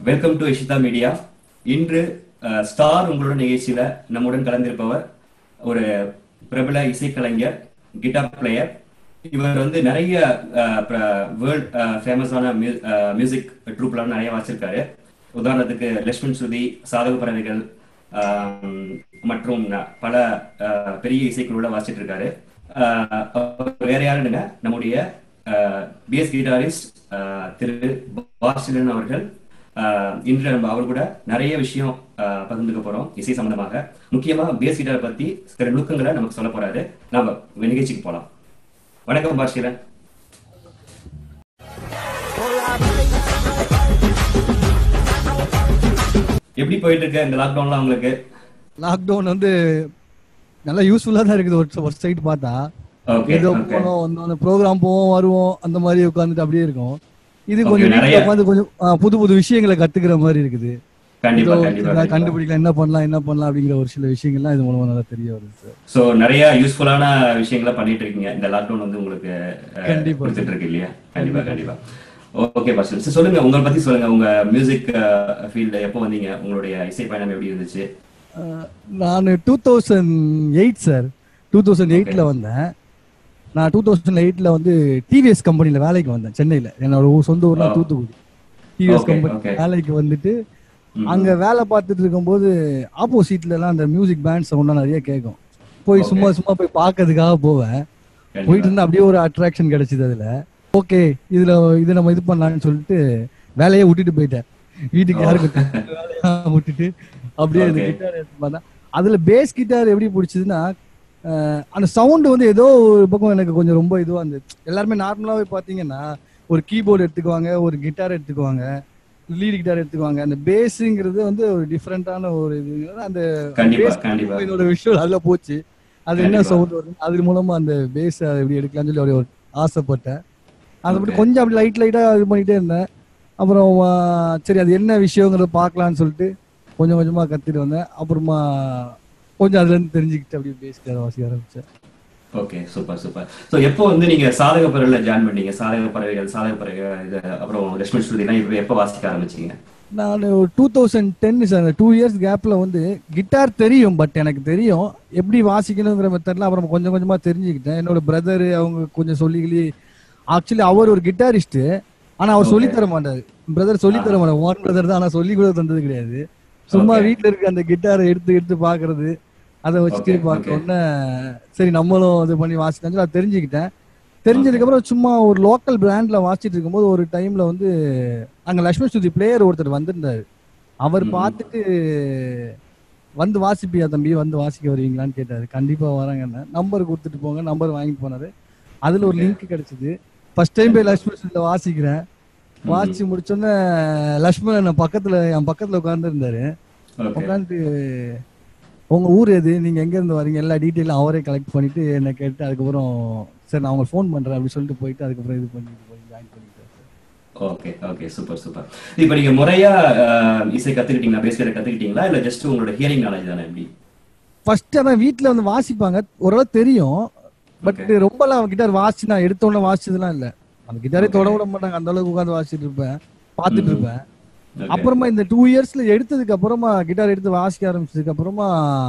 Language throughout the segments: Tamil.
வெல்கம் டு இஷிதா மீடியா இன்று அஹ், ஸ்டார் உங்களோட நிகழ்ச்சியில நம்முடன் கலந்திருப்பவர் ஒரு பிரபல இசைக்கலைஞர் கிட்டார் பிளேயர் இவர் வந்து நிறைய வேர்ல்ட் ஃபேமஸான மியூசிக் ட்ரூப்லாம் நிறைய வாசிச்சிருக்காரு உதாரணத்துக்கு லட்சுமண் ஸ்ருதி சாதக பறவைகள் ஆம், மற்றும் ந- பல அஹ், பெரிய இசைக்குழுல வாசிச்சிட்டு இருக்காரு அஹ், அவர் வேற யாருன்னு நம்முடைய பிஎஸ் கிட்டாரிஸ்ட் திரு பாஸ்டிலன் அவர்கள் அஹ், இன்று நம்ம அவர் கூட நிறைய விஷயம் அஹ், பகிர்ந்துக்க போறோம் இசை சம்பந்தமாக முக்கியமா பேஸ் கிட்டாரை பத்தி சில நுணுக்கங்களை நமக்கு சொல்ல போறாரு நாம நிகழ்ச்சிக்கு போலாம் வணக்கம் பாஸ்டிலன் எப்படி போயிட்டு இருக்கு இந்த லாக்டவுன்ல உங்களுக்கு லாக்டவுன் வந்து நல்லா யூஸ்ஃபுல்லா தான் இருக்குது ஒரு ஒரு சைடு பார்த்தா ஓகே ஏதோ ஓகே போனோம் வந்தோம் அந்த ப்ரோக்ராம் போவோம் வருவோம் அந்த மாதிரி உட்காந்துட்டு அப்படியே இருக்கும் இது Okay, கொஞ்சம் நிறைய- வீட்டுல உட்காந்து கொஞ்சம் ஆ, புது புது விஷயங்களை கத்துக்கிற மாதிரி இருக்குது கண்டிப்பா ஏதோ கண்டிப்பா ஏதாவது கண்டிப்பா கண்டுபிடிக்கலாம் என்ன பண்ணலாம் என்ன பண்ணலாம் அப்படிங்கிற ஒரு சில விஷயங்கள்லாம் இது மூலமா நல்லா தெரிய வருது சார் சோ நிறைய யூஸ்ஃபுல்லான விஷயங்களை பண்ணிட்டு இருக்கீங்க இந்த லாக்டவுன் வந்து உங்களுக்கு அஹ், கண்டிப்பா. கொடுத்துட்டு இருக்கு இல்லையா கண்டிப்பா கண்டிப்பா ஓகே பாஸ்டர் சார் சொல்லுங்க உங்களை பத்தி சொல்லுங்க உங்க மியூசிக் ஃபீல்டு எப்போ வந்தீங்க உங்களுடைய இசை பயணம் எப்படி இருந்துச்சு நான் two thousand eight sir two thousand எயிட்ல வந்தேன் நான் டூ தௌசண்ட் எயிட்ல வந்து டிவிஎஸ் கம்பெனில வேலைக்கு வந்தேன் சென்னையில என்னோட ஊர் சொந்த ஊர்ல Oh. Thoothukudi TVS Okay, company okay. வேலைக்கு வந்துட்டு ம். அங்க வேலை பார்த்துட்டு இருக்கும்போது ஆப்போசிட்ல எல்லாம் அந்த மியூசிக் பேண்ட் சவுண்ட்லாம் நிறைய கேட்கும் போய் Okay. சும்மா சும்மா போய் பார்க்கறதுக்காக போவேன் கண்டிப்பா. போயிட்டு இருந்தா அப்படியே ஒரு அட்ராக்ஷன் கிடைச்சது அதுல ஓகே இதுல இது நம்ம இது பண்ணலாம்னு சொல்லிட்டு வேலையை விட்டுட்டு போயிட்டேன் வீட்டுக்கு Oh. யாருக்கும் தெரியாத வேலையை விட்டுட்டு அப்படியே அந்த Okay. கிட்டார் எடுத்து பார்த்தேன் அதுல பேஸ் கிட்டார் எப்படி பிடிச்சதுன்னா அஹ், அந்த சவுண்ட் வந்து ஏதோ ஒரு பக்கம் எனக்கு கொஞ்சம் ரொம்ப இதுவா இருந்தது எல்லாருமே நார்மலாவே பாத்தீங்கன்னா ஒரு கீபோர்டு எடுத்துக்குவாங்க ஒரு கிட்டார் எடுத்துக்குவாங்க லீட் கிட்டார் எடுத்துக்குவாங்க அந்த பேஸுங்கிறது வந்து ஒரு டிஃப்ரெண்டான ஒரு இது அந்த கண்டிப்பா bass கண்டிப்பா என்னோட விஷுவல் அதுல போச்சு அது என்ன கண்டிப்பா. சவுண்ட் வருது அது மூலமா அந்த பேஸ் எப்படி எடுக்கலாம்னு சொல்லி அப்படியே ஒரு ஆசைப்பட்டேன் அதை Okay. மட்டும் கொஞ்சம் அப்படி லைட் லைட்டா இது பண்ணிட்டே இருந்தேன் அப்புறம் ஆ, சரி அது என்ன விஷயங்கிறத பார்க்கலாம்னு சொல்லிட்டு கொஞ்சம் கொஞ்சமா கத்திட்டு வந்தேன் அப்புறமா கொஞ்சம் அதுல இருந்து தெரிஞ்சுக்கிட்டு அப்படியே பேசிட்டு வாசிக்க ஆரம்பிச்சேன் ஓகே சூப்பர் சூப்பர் சோ எப்போ வந்து நீங்க சாதக பறவைல ஜாயின் பண்ணீங்க சாதக பறவைகள் சாதக பறவைகள் இது அப்புறம் லட்சுமண் ஸ்ருதி எல்லாம் இப்ப எப்போ வாசிக்க ஆரம்பிச்சீங்க நான் two thousand ten sir two years கேப்ல வந்து கிட்டார் தெரியும் பட் எனக்கு தெரியும் எப்படி வாசிக்கணுங்கிற மெத்தட்ல அப்புறம் கொஞ்சம் கொஞ்சமா தெரிஞ்சுக்கிட்டேன் என்னோட பிரதர் அவங்க கொஞ்சம் சொல்லி ஆக்சுவலி அவர் ஒரு கிட்டாரிஸ்ட் ஆனா அவர் சொல்லி தர மாட்டாரு பிரதர் சொல்லி தர மாட்டார் ஒன் பிரதர் தான் ஆனா சொல்லி கூட தந்தது கிடையாது சும்மா Okay. வீட்ல இருக்க அந்த கிட்டாரை எடுத்து எடுத்து பாக்குறது அதை வச்சுட்டு Okay, பார்த்த உடனே சரி நம்மளும் இது பண்ணி வாசிக்கலாம் சொல்லி அதை தெரிஞ்சுக்கிட்டேன் தெரிஞ்சதுக்கு அப்புறம் சும்மா ஒரு லோக்கல் பிராண்ட்ல வாசிச்சிட்டு இருக்கும்போது ஒரு டைம்ல வந்து அங்க லட்சுமி ஸ்ருதி பிளேயர் ஒருத்தர் வந்திருந்தாரு அவர் ம். பார்த்துட்டு வந்து வாசிப்பியா தம்பி வந்து வாசிக்க வருவீங்களான்னு கேட்டாரு கண்டிப்பா வராங்கன்னு நம்பர் கொடுத்துட்டு போங்க நம்பர் வாங்கிட்டு போனாரு அதுல ஒரு Okay. லிங்க் கிடைச்சது ஃபர்ஸ்ட் டைம் போய் லட்சுமி ஸ்ருதியில வாசிக்கிறேன் வாசிச்சு முடிச்சோன்னே லட்சுமணன் என் பக்கத்துல என் பக்கத்துல உட்கார்ந்து இருந்தாரு ஓகே உட்காந்து உங்க ஊர் எது நீங்க எங்க இருந்து வரீங்க எல்லா டீட்டெயிலும் அவரே கலெக்ட் பண்ணிட்டு என்ன கேட்டு அதுக்கப்புறம் சரி நான் உங்களுக்கு ஃபோன் பண்றேன் அப்படி சொல்லிட்டு போயிட்டு அதுக்கப்புறம் இது பண்ணி போய் ஜாயின் பண்ணிட்டேன் ஓகே ஓகே சூப்பர் சூப்பர் இப்போ நீங்க முறையா அஹ், இசை கத்துக்கிட்டீங்களா பேஸ் கிட்டார் கத்துக்கிட்டீங்களா இல்ல ஜஸ்ட் உங்களோட ஹியரிங் நாலேஜ் தானே எப்படி ஃபர்ஸ்ட் அதான் வீட்ல வந்து வாசிப்பாங்க ஓரளவு தெரியும் பட் Okay. ரொம்பலாம் கிட்டார் வாசி நான் எடுத்த உடனே வாசிச்சதுலாம் இல்ல அந்த கிட்டாரே Okay. தொட விட மாட்டாங்க அந்த அளவுக்கு உட்காந்து வாசிச்சுட்டு இருப்பேன் பார்த்துட்டு ம். இருப்பேன் Okay. அப்புறமா இந்த டூ இயர்ஸ்ல எடுத்ததுக்கு அப்புறமா கிட்டார் எடுத்து வாசிக்க ஆரம்பிச்சதுக்கு அப்புறமா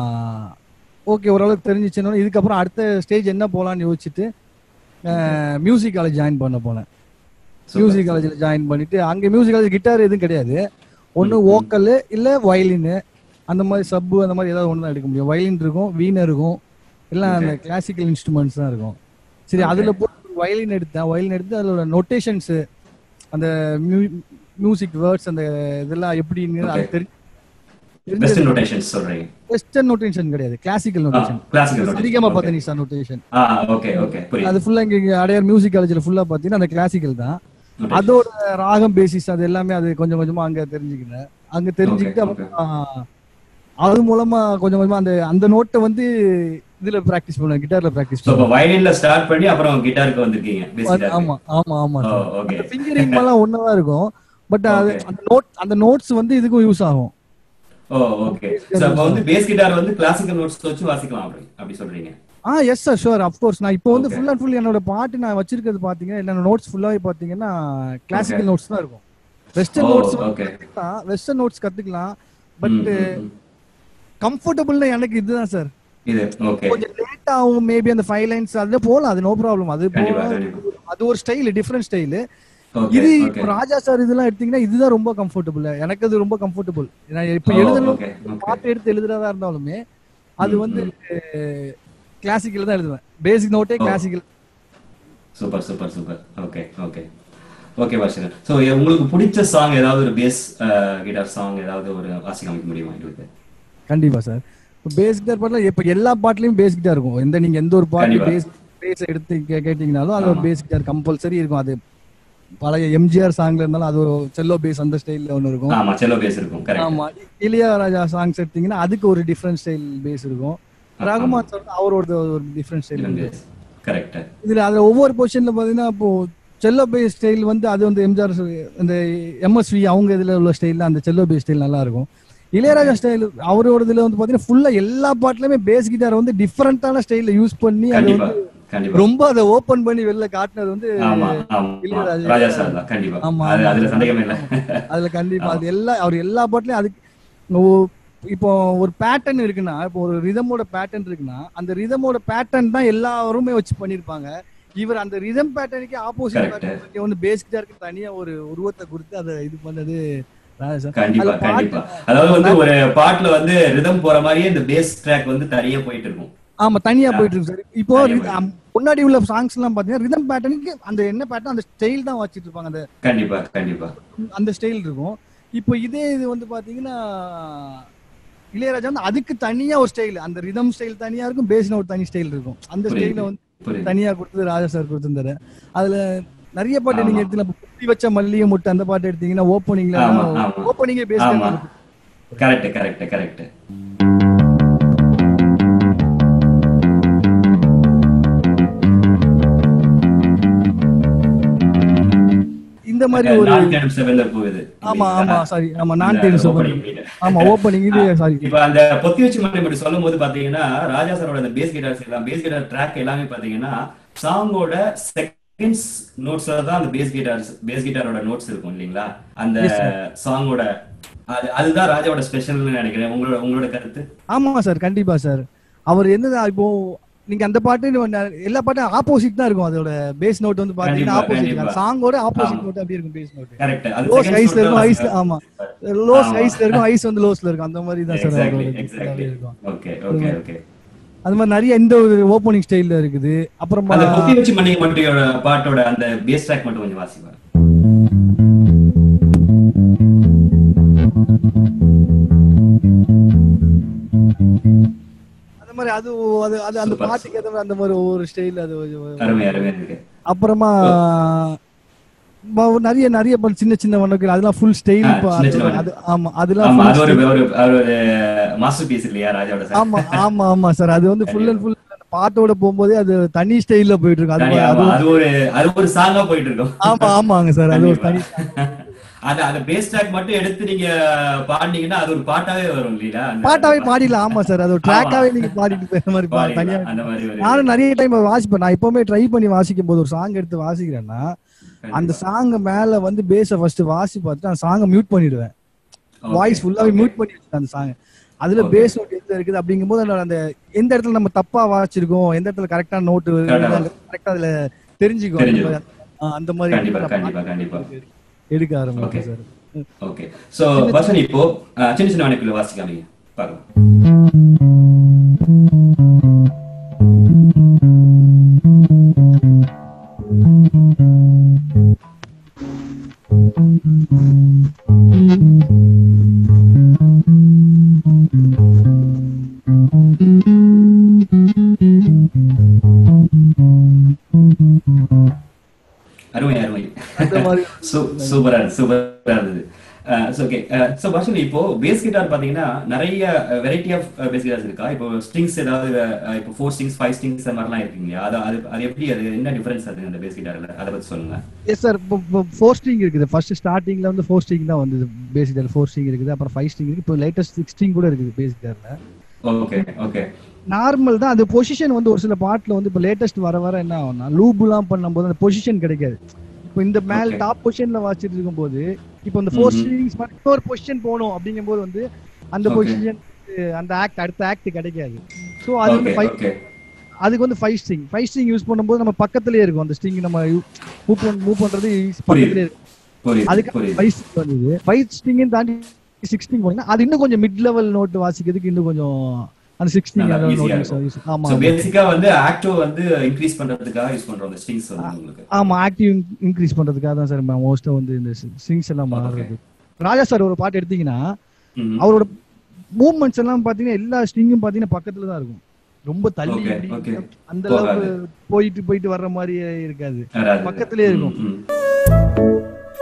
ஓகே ஓரளவுக்கு தெரிஞ்சிச்சுன்னா இதுக்கப்புறம் அடுத்த ஸ்டேஜ் என்ன போலாம்னு யோசிச்சுட்டு மியூசிக் காலேஜ் ஜாயின் பண்ண போனேன் Super. மியூசிக் காலேஜ்ல ஜாயின் பண்ணிட்டு அங்க மியூசிக் காலேஜ் கிட்டார் எதுவும் கிடையாது ஒன்னு ம், ம். வோக்கல் இல்ல வயலின் அந்த மாதிரி சப்பு அந்த மாதிரி ஏதாவது ஒன்று தான் எடுக்க முடியும் வயலின் இருக்கும் வீணை இருக்கும் எல்லாம் அந்த Okay. கிளாசிக்கல் இன்ஸ்ட்ருமெண்ட்ஸ் தான் இருக்கும் சரி Okay. அதுல போய் வயலின் எடுத்தேன் வயலின் எடுத்து அதோட நொட்டேஷன்ஸ் அந்த மியூசிக் வேர்ட்ஸ் அந்த இதெல்லாம் எப்படின்னு அது Okay. தெரி- பெஸ்ட் தெரிஞ்சது நோட்டேஷன்ஸ் சொல்றீங்க வெஸ்டர்ன் நோட்டேஷன் கிடையாது கிளாசிக்கல் நோட்டேஷன் கிளாசிக்கல் சரிகமா நோட்டேஷன் பார்த்தனிசா நோட்டேஷன் ஆ ஓகே ஓகே புரியுது அது ஃபுல்லா இங்க அடையார் மியூசிக் காலேஜ்ல ஃபுல்லா பாத்தீங்கன்னா அந்த கிளாசிக்கல் தான் Notation. அதோட ராகம் பேசிஸ் அது எல்லாமே அது கொஞ்சம் கொஞ்சமா அங்க தெரிஞ்சுக்கிட்டேன் அங்க தெரிஞ்சுக்கிட்டு Okay, அப்புறம் அது மூலமா கொஞ்சம் கொஞ்சமா அந்த அந்த நோட்டை வந்து இதுல பிராக்டிஸ் பண்ணுவேன் கிட்டார்ல பிராக்டிஸ் சோ இப்போ பண்ணுவேன் வயலின்ல ஸ்டார்ட் பண்ணி அப்புறம் கிட்டாருக்கு வந்திருக்கீங்க பேஸ் கிட்டாருக்கு ஆமா ஆமா ஆமா ஓ ஓகே ஃபிங்கரிங் எல்லாம் ஒன்னதா இருக்கும் பட் அது Okay. அந்த நோட் அந்த நோட்ஸ் வந்து இதுக்கும் யூஸ் ஆகும் ஓ ஓகே சோ அப்ப வந்து பேஸ் கிட்டார் வந்து கிளாசிக்கல் நோட்ஸ் வச்சு வாசிக்கலாம் அப்படி அப்படி சொல்றீங்க ஆ எஸ் சார் ஷுவர் அப்கோர்ஸ் நான் இப்போ வந்து Okay. ஃபுல் அண்ட் ஃபுல் என்னோட பாட்டு நான் வச்சிருக்கிறது பாத்தீங்கன்னா என்னோட நோட்ஸ் ஃபுல்லாவே பாத்தீங்கன்னா கிளாசிக்கல் Okay. நோட்ஸ் தான் இருக்கும் வெஸ்டர்ன் ஓ நோட்ஸ் ஓகே கத்துக்கலாம் வெஸ்டர்ன் நோட்ஸ் கத்துக்கலாம் பட் ம், ம், ம். கம்ஃபர்டபுள்னு எனக்கு இதுதான் சார் இது ஓகே கொஞ்சம் லேட் ஆகும் மேபி அந்த ஃபைவ் லைன்ஸ் அதுல போலாம் அது நோ ப்ராப்ளம் அது கண்டிப்பா போலாம். கண்டிப்பா அது ஒரு ஸ்டைல் டிஃப்ரெண்ட் ஸ்டைல் ஓகே இது ஓகே இப்போ ராஜா சார் இதெல்லாம் எடுத்தீங்கன்னா இதுதான் ரொம்ப கம்ஃபர்டபுள் எனக்கு அது ரொம்ப கம்ஃபர்டபுள் நான் இப்ப ஓ, எழுதணும் ஓகே ஓகே பாட்டு எடுத்து எழுதுறதா இருந்தாலுமே அது ம், வந்து ம். கிளாசிக்கல் தான் எழுதுவேன் basic note oh. Classical super super super okay okay okay passion so உங்களுக்கு பிடிச்ச சாங் ஏதாவது ஒரு பேஸ் கிட்டார் சாங் ஏதாவது ஒரு வாசி காமிக்க முடியுமா எங்களுக்கு கண்டிப்பா சார் இப்போ பேஸ் கிட்டார் பாட்டுல இப்ப எல்லா பாட்டுலயும் பேஸ் கிட்டார் இருக்கும் எந்த நீங்க எந்த ஒரு பாட்டு கண்டிப்பா. பேஸ் பேஸ் எடுத்து கே- கேட்டீங்கனாலும் அது ஒரு ஆமா. பேஸ் கிட்டார் கம்பல்சரி இருக்கும் அது பழைய எம்ஜிஆர் சாங்ல இருந்தாலும் அது ஒரு செல்லோ பேஸ் அந்த ஸ்டைல்ல ஒன்று இருக்கும் ஆமா செல்லோ பேஸ் இருக்கும் கரெக்ட் ஆமா இளையராஜா சாங்ஸ் எடுத்தீங்கன்னா அதுக்கு ஒரு டிஃப்ரெண்ட் ஸ்டைல் பேஸ் இருக்கும் ரகுமான் சார் அவரோட ஒரு டிஃப்ரெண்ட் ஸ்டைல் பேஸ் கரெக்ட் இதுல அதுல ஒவ்வொரு பொசிஷன்ல பாத்தீங்கன்னா இப்போ செல்லோ பேஸ் ஸ்டைல் வந்து அது வந்து எம்ஜிஆர் இந்த எம்எஸ்வி அவங்க இதுல உள்ள ஸ்டைல்ல அந்த செல்லோ பேஸ் ஸ்டைல் நல்லா இருக்கும் இளையராஜா ஸ்டைல் அவரோட இதுல வந்து பாத்தீங்கன்னா ஃபுல்லா எல்லா பாட்டுலயுமே பேஸ் கிட்டார் வந்து டிஃபரெண்டான ஸ்டைல்ல யூஸ் பண்ணி அது கண்டிப்பா வந்து கண்டிப்பா ரொம்ப அதை ஓபன் பண்ணி வெளில காட்டினது வந்து ஆமா ஆமா இளையராஜா. ராஜா சார் தான் கண்டிப்பா ஆமா, அது ஆமா. அதுல சந்தேகமே இல்ல அதுல கண்டிப்பா அது எல்லா அவர் எல்லா பாட்டுலயும் அதுக்கு ஓ- இப்போ ஒரு பேட்டர்ன் இருக்குன்னா இப்போ ஒரு ரிதமோட பேட்டர்ன் இருக்குன்னா அந்த ரிதமோட பேட்டர்ன் தான் எல்லாருமே வச்சு பண்ணிருப்பாங்க இவர் அந்த ரிதம் பேட்டர்னுக்கு ஆப்போசிட் Correct. பேட்டர்ன் வந்து பேஸ் கிட்டாருக்கு தனியா ஒரு உருவத்தை கொடுத்து அதை இது பண்ணது ராஜா சார். கண்டிப்பா அதுல பாட்டு- கண்டிப்பா அதாவது வந்து ஒரு பாட்டுல வந்து ரிதம் போற மாதிரியே இந்த பேஸ் ட்ராக் வந்து தனியா போயிட்டு இருக்கும் ஆமா தனியா போயிட்டு இருக்கு சார் இப்போ தனியா ரி- போயிட்டு அம், முன்னாடி உள்ள சாங்ஸ் எல்லாம் பாத்தீங்கன்னா ரிதம் பேட்டர்னுக்கு அந்த என்ன பேட்டர்ன் அந்த ஸ்டைல் தான் வச்சிட்டு இருப்பாங்க அந்த கண்டிப்பா கண்டிப்பா அந்த ஸ்டைல் இருக்கும் இப்போ இதே இது வந்து பாத்தீங்கன்னா இளையராஜா வந்து அதுக்கு தனியா ஒரு ஸ்டைல் அந்த ரிதம் ஸ்டைல் தனியா இருக்கும் பேஸ்ல ஒரு தனி ஸ்டைல் இருக்கும் அந்த புரியுது. ஸ்டைல வந்து புரியுது தனியா கொடுத்தது ராஜா சார் கொடுத்திருந்தாரு அதுல நிறைய பாட்டு நீங்க ஆமா. எடுத்துல குத்தி வச்ச மல்லிகை முட்டை அந்த பாட்டு எடுத்தீங்கன்னா ஓப்பனிங்ல ஆமா, ஆமா. ஓப்பனிங்கே பேஸ் ஆமா கரெக்ட் கரெக்ட் கரெக்ட் இந்த மாதிரி ஒரு நான் தேடும் செவன்ல போகுது ஆமா ஆமா சாரி ஆமா நான் இந்த தேடி opening சொல்றேன் beat. ஆமா ஓப்பனிங் இது சாரி இப்ப அந்த பொத்தி வச்சு மட்டும் இப்படி சொல்லும் போது பாத்தீங்கன்னா ராஜா சாரோட அந்த பேஸ் கிட்டார்ஸ் எல்லாம் பேஸ் கிட்டார் ட்ராக் எல்லாமே பாத்தீங்கன்னா சாங்கோட செகண்ட்ஸ் நோட்ஸ்ல தான் அந்த பேஸ் கிட்டார்ஸ் பேஸ் கிட்டாரோட நோட்ஸ் இருக்கும் இல்லீங்களா அந்த Yes, sir. சாங்கோட அது அதுதான் ராஜாவோட ஸ்பெஷல்னு நினைக்கிறேன் உங்களோட உங்களோட கருத்து ஆமா சார் கண்டிப்பா சார் அவர் என்னதான் இப்போ நீங்க அந்த பாட்டு நீங்க எல்லா பாட்டும் ஆப்போசிட் தான் இருக்கும் அதோட பேஸ் நோட் வந்து பாத்தீங்கன்னா கண்டிப்பா, ஆப்போசிட் கண்டிப்பா. சாங்கோட ஆப்போசிட் ஆமா. நோட் அப்படி இருக்கும் பேஸ் நோட் கரெக்ட் அது லோ second ஹைஸ்ல note இருக்கும் தான் ஹைஸ்ல ஆமா லோ ஆமா. ஹைஸ்ல இருக்கும் ஹைஸ் வந்து லோஸ்ல இருக்கும் அந்த மாதிரி தான் சார் எக்ஸாக்ட்லி அதோட எக்ஸாக்ட்லி இது இருக்கும் ஓகே ஓகே ஓகே அது மாதிரி நிறைய இந்த ஒரு ஓப்பனிங் ஸ்டைல்ல இருக்குது அப்புறம் அந்த பொத்தி வச்சு மணிக்கு மட்டும் பாட்டோட அந்த பேஸ் ட்ராக் மட்டும் கொஞ்சம் வாசிப்பாரு அந்த மாதிரி அது அது அது அந்த Super. பாட்டுக்கு ஏற்ற மாதிரி அந்த மாதிரி ஒவ்வொரு ஸ்டைல் அது ஒரு- அருமை அருமை இருக்கு அப்புறமா ம- நிறைய நிறைய ப- சின்ன சின்ன வண்ணங்கள் அதெல்லாம் ஃபுல் ஸ்டைல் ஆ, சின்ன சின்ன வண்ணம். அது ஆமா அதெல்லாம் ஆமா full அது ஒரு style. ஒரு ஒரு மாஸ்டர் பீஸ் இல்லையா ராஜாவோட சார் ஆமா ஆமா ஆமா சார் அது வந்து ஃபுல் அண்ட் ஃபுல் பாட்டோட போகும்போதே அது தனி ஸ்டைல்ல போயிட்டு இருக்கும் அது தனியா, அது ஆமா, அது ஒரு அது ஒரு சாங்கா போயிட்டு இருக்கும் ஆமா ஆமாங்க சார் அது ஒரு தனி அது அந்த பேஸ் ட்ராக் மட்டும் எடுத்து நீங்க பாடினீங்கன்னா அது ஒரு பாட்டாவே வரும் இல்லையா அந்த- பாட்டாவே பாடிடலாம் ஆமா சார் அது ஒரு ட்ராக்காவே நீங்க பாடிட்டு போயிற மாதிரி பா- பாடிடலாம். தனியா அந்த மாதிரி ஒரு நானும் நிறைய டைம் வாசிப்பேன் நான் எப்பவுமே ட்ரை பண்ணி வாசிக்கும் போது ஒரு சாங் எடுத்து வாசிக்கிறேன்னா அந்த சாங் மேல வந்து பேஸ ஃபர்ஸ்ட் வாசி பார்த்துட்டு அந்த சாங்கை மியூட் பண்ணிடுவேன் Okay, வாய்ஸ் ஃபுல்லாவே okay. மியூட் பண்ணி வச்சிருக்கேன் அந்த சாங் அதுல Okay. பேஸ் நோட் எங்க இருக்குது அப்படிங்கும்போது அதோட அந்த எந்த இடத்துல நம்ம தப்பா வாசிச்சிருக்கோம் எந்த இடத்துல கரெக்டா நோட்டு Correct. கரெக்டா அதுல தெரிஞ்சுக்கும் அந்த தெரிஞ்சுக்கும். மாதிரி. ஆ, அந்த மாதிரி கண்டிப்பா நான் கண்டிப்பா கண்டிப்பா எடுக்க Okay. ஆரம்பிச்சேன் சார் ஓகே சோ பர்சன் இப்போ அஹ், சின்ன சின்ன வணக்குள்ள வாசிக்காமீங்க பார்க்கலாம் அருமை அருமை அந்த மாதிரி சூ- சூப்பரா இருக்கு சூப்பரா இருந்தது ஓகே ஸோ பர்ஷன் இப்போ பேஸ் கிட்டார் பாத்தீங்கன்னா நிறைய வெரைட்டி ஆஃப் பேஸ் கிட்டார்ஸ் இருக்கா இப்போ ஸ்ட்ரிங்ஸ் ஏதாவது uh, இப்போ ஃபோர் ஸ்ட்ரிங்ஸ் ஃபைவ் ஸ்ட்ரிங்ஸ் அந்த மாதிரிலாம் இருக்குங்க இல்லையா அது அது அது எப்படி அது என்ன டிஃபரன்ஸ் அது அந்த பேஸ் கிட்டார்ல அதை பத்தி சொல்லுங்க எஸ் சார் இப்போ ஃபோர் ஸ்ட்ரிங் இருக்குது ஃபர்ஸ்ட் ஸ்டார்டிங்ல வந்து ஃபோர் ஸ்ட்ரிங் தான் வந்தது பேசிக் ஃபோர் ஸ்ட்ரிங் இருக்குது அப்புறம் ஃபைவ் ஸ்ட்ரிங் இருக்கு இப்போ லேட்டஸ்ட் சிக்ஸ் ஸ்ட்ரிங் கூட இருக்குது பேசிக் ஓகே ஓகே நார்மல் தான் அது பொசிஷன் வந்து ஒரு சில பாட்டுல வந்து இப்போ லேட்டஸ்ட் வர வர என்ன ஆகும்னா லூப்லாம் பண்ணும்போது அந்த பொசிஷன் கிடைக்காது இப்போ இந்த மேல் Okay. டாப் பொசிஷன்ல வாசிச்சிட்டு இருக்கும்போது இப்போ இந்த ஃபோர் Mhm. ஸ்ட்ரிங்ஸ் மாதிரி இன்னொரு பொசிஷன் போகணும் அப்படிங்கும்போது வந்து அந்த Okay. பொசிஷன் அந்த ஆக்ட் அடுத்த ஆக்ட் கிடைக்காது ஸோ அது வந்து ஓகே ஃபைவ் ஓகே அதுக்கு வந்து five string five string use பண்ணும்போது நம்ம பக்கத்துலயே இருக்கும் அந்த ஸ்ட்ரிங் நம்ம மூவ் பண்ண மூவ் பண்றது பக்கத்துலயே இருக்கும் புரியுது அதுக்கு புரியுது ஃபைவ் ஸ்ட்ரிங் வந்தது ஃபைவ் ஸ்ட்ரிங்கையும் தாண்டி சிக்ஸ்டிங் போனீங்கன்னா அது இன்னும் கொஞ்சம் மிட் லெவல் நோட் வாசிக்கிறதுக்கு இன்னும் கொஞ்சம் அந்த சிக்ஸ்டிங் நல்லா அந்த easy-ஆ நோட் இருக்கும். ஆமா சோ ஆமா. பேசிக்கா வந்து ஆக்டிவ் வந்து இன்க்ரீஸ் பண்றதுக்காக யூஸ் பண்றோம் அந்த ஸ்ட்ரிங்ஸ் வந்து உங்களுக்கு ஆமா ஆக்டிவ் இன்க்ரீஸ் பண்றதுக்காக தான் சார் மோஸ்டா வந்து இந்த ஸ்ட்ரிங்ஸ் எல்லாம் மாறுறது ராஜா சார் ஒரு பாட்டு எடுத்தீங்கன்னா ம்ஹும். அவரோட மூவ்மெண்ட்ஸ் எல்லாம் பாத்தீங்கன்னா எல்லா ஸ்ட்ரிங்கும் பாத்தீங்கன்னா பக்கத்துல தான் இருக்கும் ரொம்ப தள்ளி Okay, இப்படி okay. அந்த போகாது. அளவுக்கு போயிட்டு போயிட்டு வர்ற மாதிரி இருக்காது வராது. பக்கத்திலே இருக்கும். ம், ம்.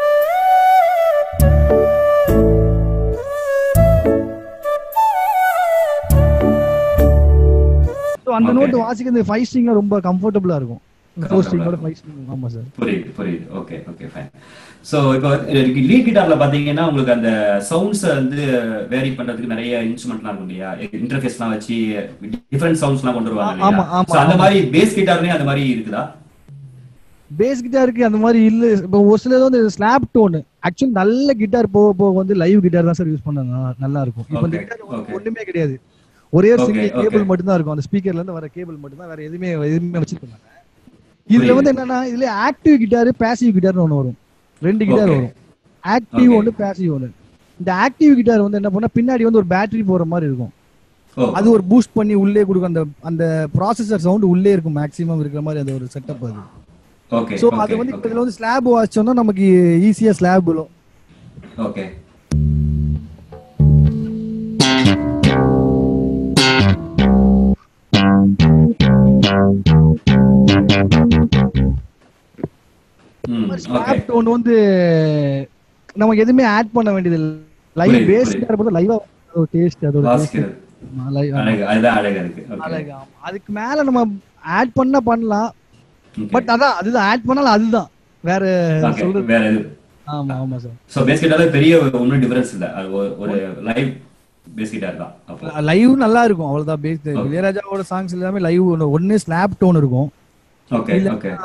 ஸோ அந்த Okay. நோட் வாசிக்கிறது ஃபைவ் ஸ்ட்ரிங்ல ரொம்ப கம்ஃபர்டபுளா இருக்கும் ஃபோர் Comfortable-ஆ ஸ்ட்ரிங்கோட ஃபைவ் ஸ்ட்ரிங் ஆமா சார் புரியுது புரியுது ஓகே ஓகே ஃபைன் ஸோ இப்போ லீட் கிட்டார்ல பாத்தீங்கன்னா உங்களுக்கு அந்த சவுண்ட்ஸ் வந்து வேரி பண்றதுக்கு நிறைய இன்ஸ்ட்ருமெண்ட்லாம் இருக்கும் இல்லையா இன்டர்ஃபேஸ்லாம் வச்சு டிஃபரெண்ட் சவுண்ட்ஸ்லாம் கொண்டு வருவாங்க ஆமா, இல்லையா ஆமா, So, அந்த ஆமா. மாதிரி பேஸ் கிட்டார்லயும் அந்த மாதிரி இருக்குதா பேஸ் கிட்டாருக்கு அந்த மாதிரி இல்ல இப்போ ஒரு சிலது வந்து ஸ்லாப் டோன் ஆக்சுவலி நல்ல கிட்டார் போக போக வந்து லைவ் கிட்டார் தான் சார் யூஸ் பண்ண நல்லா- நல்லா இருக்கும் இப்போ இந்த Okay, கிட்டார் okay. ஒண்ணுமே கிடையாது ஒரே ஒரு Okay, சிங்கிள் okay. கேபிள் மட்டும் தான் இருக்கும் அந்த ஸ்பீக்கர்ல இருந்து வர கேபிள் மட்டும் தான் வேற எதுவுமே எதுவுமே வச்சிருக்க மாட்டாங்க இதுல புரியுது. வந்து என்னன்னா இதுல ஆக்டிவ் கிட்டார் பேசிவ் கிட்டார்னு ஒண்ணு வரும் ரெண்டு கிட்டார் Okay. வரும் ஆக்டிவ் Okay. ஒன்று பேசிவ் ஒன்று இந்த ஆக்டிவ் கிட்டார் வந்து என்ன பண்ணா பின்னாடி வந்து ஒரு பேட்டரி போற மாதிரி இருக்கும் ஓ அது ஒரு பூஸ்ட் பண்ணி உள்ளே கொடுக்கும் அந்த அந்த ப்ராசஸர் சவுண்ட் உள்ளே இருக்கும் மேக்ஸிமம் இருக்கிற மாதிரி அது ஒரு செட்டப் அது ஓகே சோ அது வந்து இப்ப இதுல வந்து ஸ்லாப் வாச்சோம்னா நமக்கு ஈஸியா ஸ்லாப் விழும் ஓகே ம் ஓகே ஸ்லாப் டோன் வந்து நமக்கு எதுவுமே ஆட் பண்ண வேண்டியது லைவ் புரியுது, பேஸ் புரியுது. போது லைவா ஒரு டேஸ்ட் அதோட taste. வாசிக்கிறது ஆமா, live, ஆமா. அழகு அதுதான் அழகா இருக்கு ஓகே அழகு, ஆமா. அதுக்கு மேல நம்ம ஆட் பண்ணா பண்ணலாம் Okay. பட் அதான் அதுதான் ஆட் பண்ணாலும் அதுதான் வேற Okay, சொல்றது வேற எது ஆமா ஆமா சார் சோ பேஸ் கிட்டார்ல பெரிய ஒன்றும் டிஃபரன்ஸ் இல்ல அது ஒரு- ஒரு லைவ் பேஸ் கிட்டார் தான் அப்போ லைவ் நல்லா இருக்கும் அவ்வளவுதான் பேஸ் Okay. இளையராஜாவோட சாங்ஸ் எல்லாமே லைவ் ஒன்னு ஸ்லாப் டோன் இருக்கும் ஓகே இல்ல ஓகே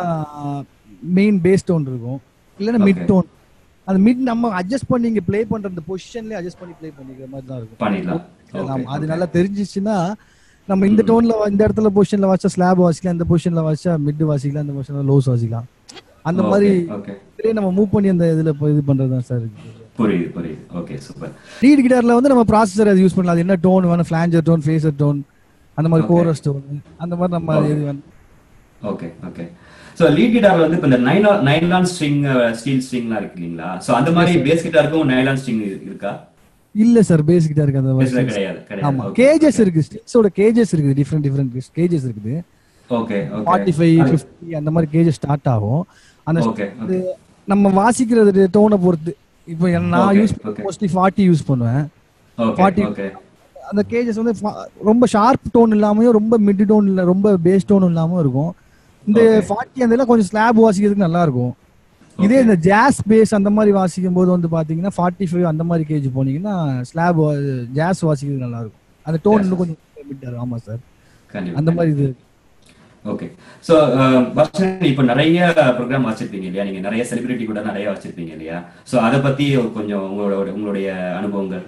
மெயின் பேஸ் டோன் இருக்கும் இல்லைன்னா மிட் Okay. டோன் அந்த மிட் நம்ம அட்ஜஸ்ட் பண்ணி இங்க ப்ளே பண்ற அந்த பொசிஷன்லயே அட்ஜஸ்ட் பண்ணி ப்ளே பண்ணிக்கிற மாதிரி தான் இருக்கும் பண்ணிடலாம் ஆமா, Okay, அது okay. நல்லா தெரிஞ்சிச்சுன்னா நம்ம இந்த டோன்ல இந்த இடத்துல பொசிஷன்ல வாச்சா ஸ்லாப் வாசிக்கலாம் இந்த பொசிஷன்ல வாச்சா மிட் வாசிக்கலாம் இந்த பொசிஷன்ல லோஸ் வாசிக்கலாம் அந்த Okay, மாதிரி okay. இதுலயே நம்ம மூவ் பண்ணி அந்த இதுல போய் இது பண்றது தான் சார் புரியுது புரியுது ஓகே சூப்பர் லீட் கிட்டார்ல வந்து நம்ம ப்ராசஸர் அது யூஸ் பண்ணலாம் அது என்ன டோன் வேணும் ஃபிளாஞ்சர் டோன் ஃபேஸர் டோன் அந்த மாதிரி Okay. கோரஸ் டோன் அந்த மாதிரி நம்ம Okay. இது வேணும் ஓகே ஓகே சோ லீட் கிட்டார்ல வந்து இப்போ இந்த நைலா நைலான் ஸ்ட்ரிங் ஸ்டீல் ஸ்ட்ரிங்லாம் இருக்கு இல்லைங்களா சோ அந்த மாதிரி பேஸ் கிட்டாருக்கும் நைலான் ஸ்ட்ரிங் இருக்கா இல்ல சார் பேஸ் கிட்டாருக்கு அந்த பேஸ்ல மாதிரி கிடையாது ஆமா கிடையாது கேஜஸ் இருக்கு ஸ்டிக்ஸோட கேஜஸ் இருக்குது டிஃப்ரெண்ட் டிஃப்ரெண்ட் கேஜஸ் இருக்குது okay forty okay five fifty அந்த மாதிரி கேஜஸ் ஸ்டார்ட் ஆகும் அந்த ஓகே ஓகே நம்ம வாசிக்கிறது டோனை பொறுத்து இப்போ நான் Okay, use okay. Mostly forty use பண்ணுவேன் ஓகே 40 ஓகே அந்த கேஜஸ் வந்து fa- ரொம்ப ஷார்ப் டோன் இல்லாமையும் ரொம்ப மிட் டோன் இல்ல ரொம்ப பேஸ் டோன் இல்லாம இருக்கும் இந்த Okay. ஃபார்ட்டி அந்த இதெல்லாம் கொஞ்சம் ஸ்லாப் வாசிக்கிறதுக்கு நல்லா இருக்கும் இதே இந்த ஜாஸ் பேஸ் அந்த மாதிரி வாசிக்கும் போது வந்து பாத்தீங்கன்னா ஃபார்ட்டி ஃபைவ் அந்த மாதிரி கேஜ் போனீங்கன்னா ஸ்லாப் ஜாஸ் வாசிக்கிறது நல்லா இருக்கும் அந்த டோன் Jazz. இன்னும் கொஞ்சம் mid ஆ இருக்கும். ஆமா சார் கண்டிப்பா அந்த மாதிரி இது ஓகே சோ பர்சன் இப்போ நிறைய ப்ரோக்ராம் வச்சிருப்பீங்க இல்லையா நீங்க நிறைய செலிபிரிட்டி கூட நிறைய வச்சிருப்பீங்க இல்லையா சோ அத பத்தி ஒரு கொஞ்சம் உங்களோட உங்களுடைய அனுபவங்கள்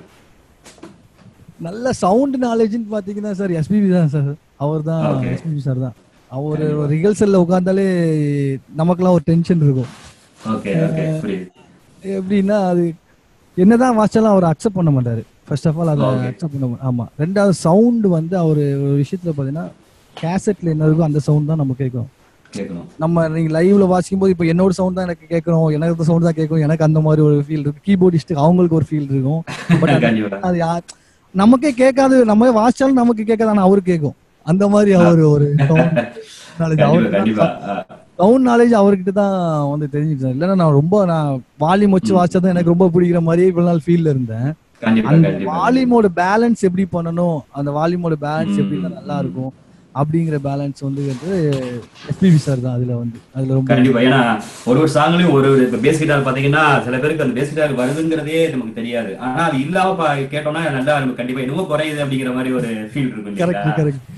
நல்ல சவுண்ட் நாலேஜ்னு பாத்தீங்கன்னா சார் எஸ்பிபி தான் சார் அவர் தான் Okay. எஸ்பிபி சார் தான் அவர் கண்டிப்பா. ரிஹர்சல்ல உட்காந்தாலே நமக்கெல்லாம் ஒரு டென்ஷன் இருக்கும் ஓகே ஓகே புரியுது எப்படின்னா அது என்னதான் வாசிச்சாலும் அவர் அக்செப்ட் பண்ண மாட்டாரு ஃபர்ஸ்ட் ஆஃப் ஆல் அதை Okay. அக்செப்ட் பண்ண மா- ஆமா ரெண்டாவது சவுண்ட் வந்து அவர் ஒரு விஷயத்துல பாத்தீங்கன்னா கேசட்ல என்ன இருக்கோ அந்த சவுண்ட் தான் நம்ம கேட்கும் கேட்கணும் நம்ம நீங்க லைவ்ல வாசிக்கும் போது இப்போ என்னோட சவுண்ட் தான் எனக்கு கேட்கணும் எனக்கு சவுண்ட் தான் கேட்கும் எனக்கு அந்த மாதிரி ஒரு ஃபீல் இருக்கு கீபோர்டிஸ்ட் அவங்களுக்கு ஒரு ஃபீல் இருக்கும் பட் கண்டிப்பா அது யார் நமக்கே கேட்காது நம்ம வாசிச்சாலும் நமக்கு கேட்காது ஆனா அவருக்கு கேட்கும் அந்த மாதிரி அவர் ஒரு நாலேஜ் கண்டிப்பா அவருக்கு கண்டிப்பா ஆ, சவுண்ட் நாலேஜ் அவர்கிட்ட தான் வந்து தெரிஞ்சுக்கிட்டேன் இல்லைன்னா நான் ரொம்ப நான் வால்யூம் வச்சு வாசிச்சா எனக்கு ரொம்ப பிடிக்கிற மாதிரியே இவ்வளவு நாள் ஃபீல்ல இருந்தேன் கண்டிப்பா அந்த கண்டிப்பா வால்யூமோட பேலன்ஸ் எப்படி பண்ணணும் அந்த வால்யூமோட பேலன்ஸ் எப்படி இருந்தா ம், நல்லா இருக்கும் அப்படிங்கிற பேலன்ஸ் வந்து எஸ்பிபி சார் தான் அதுல வந்து அதுல ரொம்ப கண்டிப்பா ஏன்னா ஒரு ஒரு சாங்லயும் ஒரு ஒரு பேஸ் கிட்டார் பாத்தீங்கன்னா சில பேருக்கு அந்த பேஸ் கிட்டார் வருதுங்கிறதே நமக்கு தெரியாது ஆனா அது இல்லாம பா- கேட்டோம்னா நல்லா நமக்கு கண்டிப்பா என்னமோ குறையுது அப்படிங்கிற மாதிரி ஒரு ஃபீல் இருக்கும் கரெக்ட் இல்லைங்களா கரெக்ட்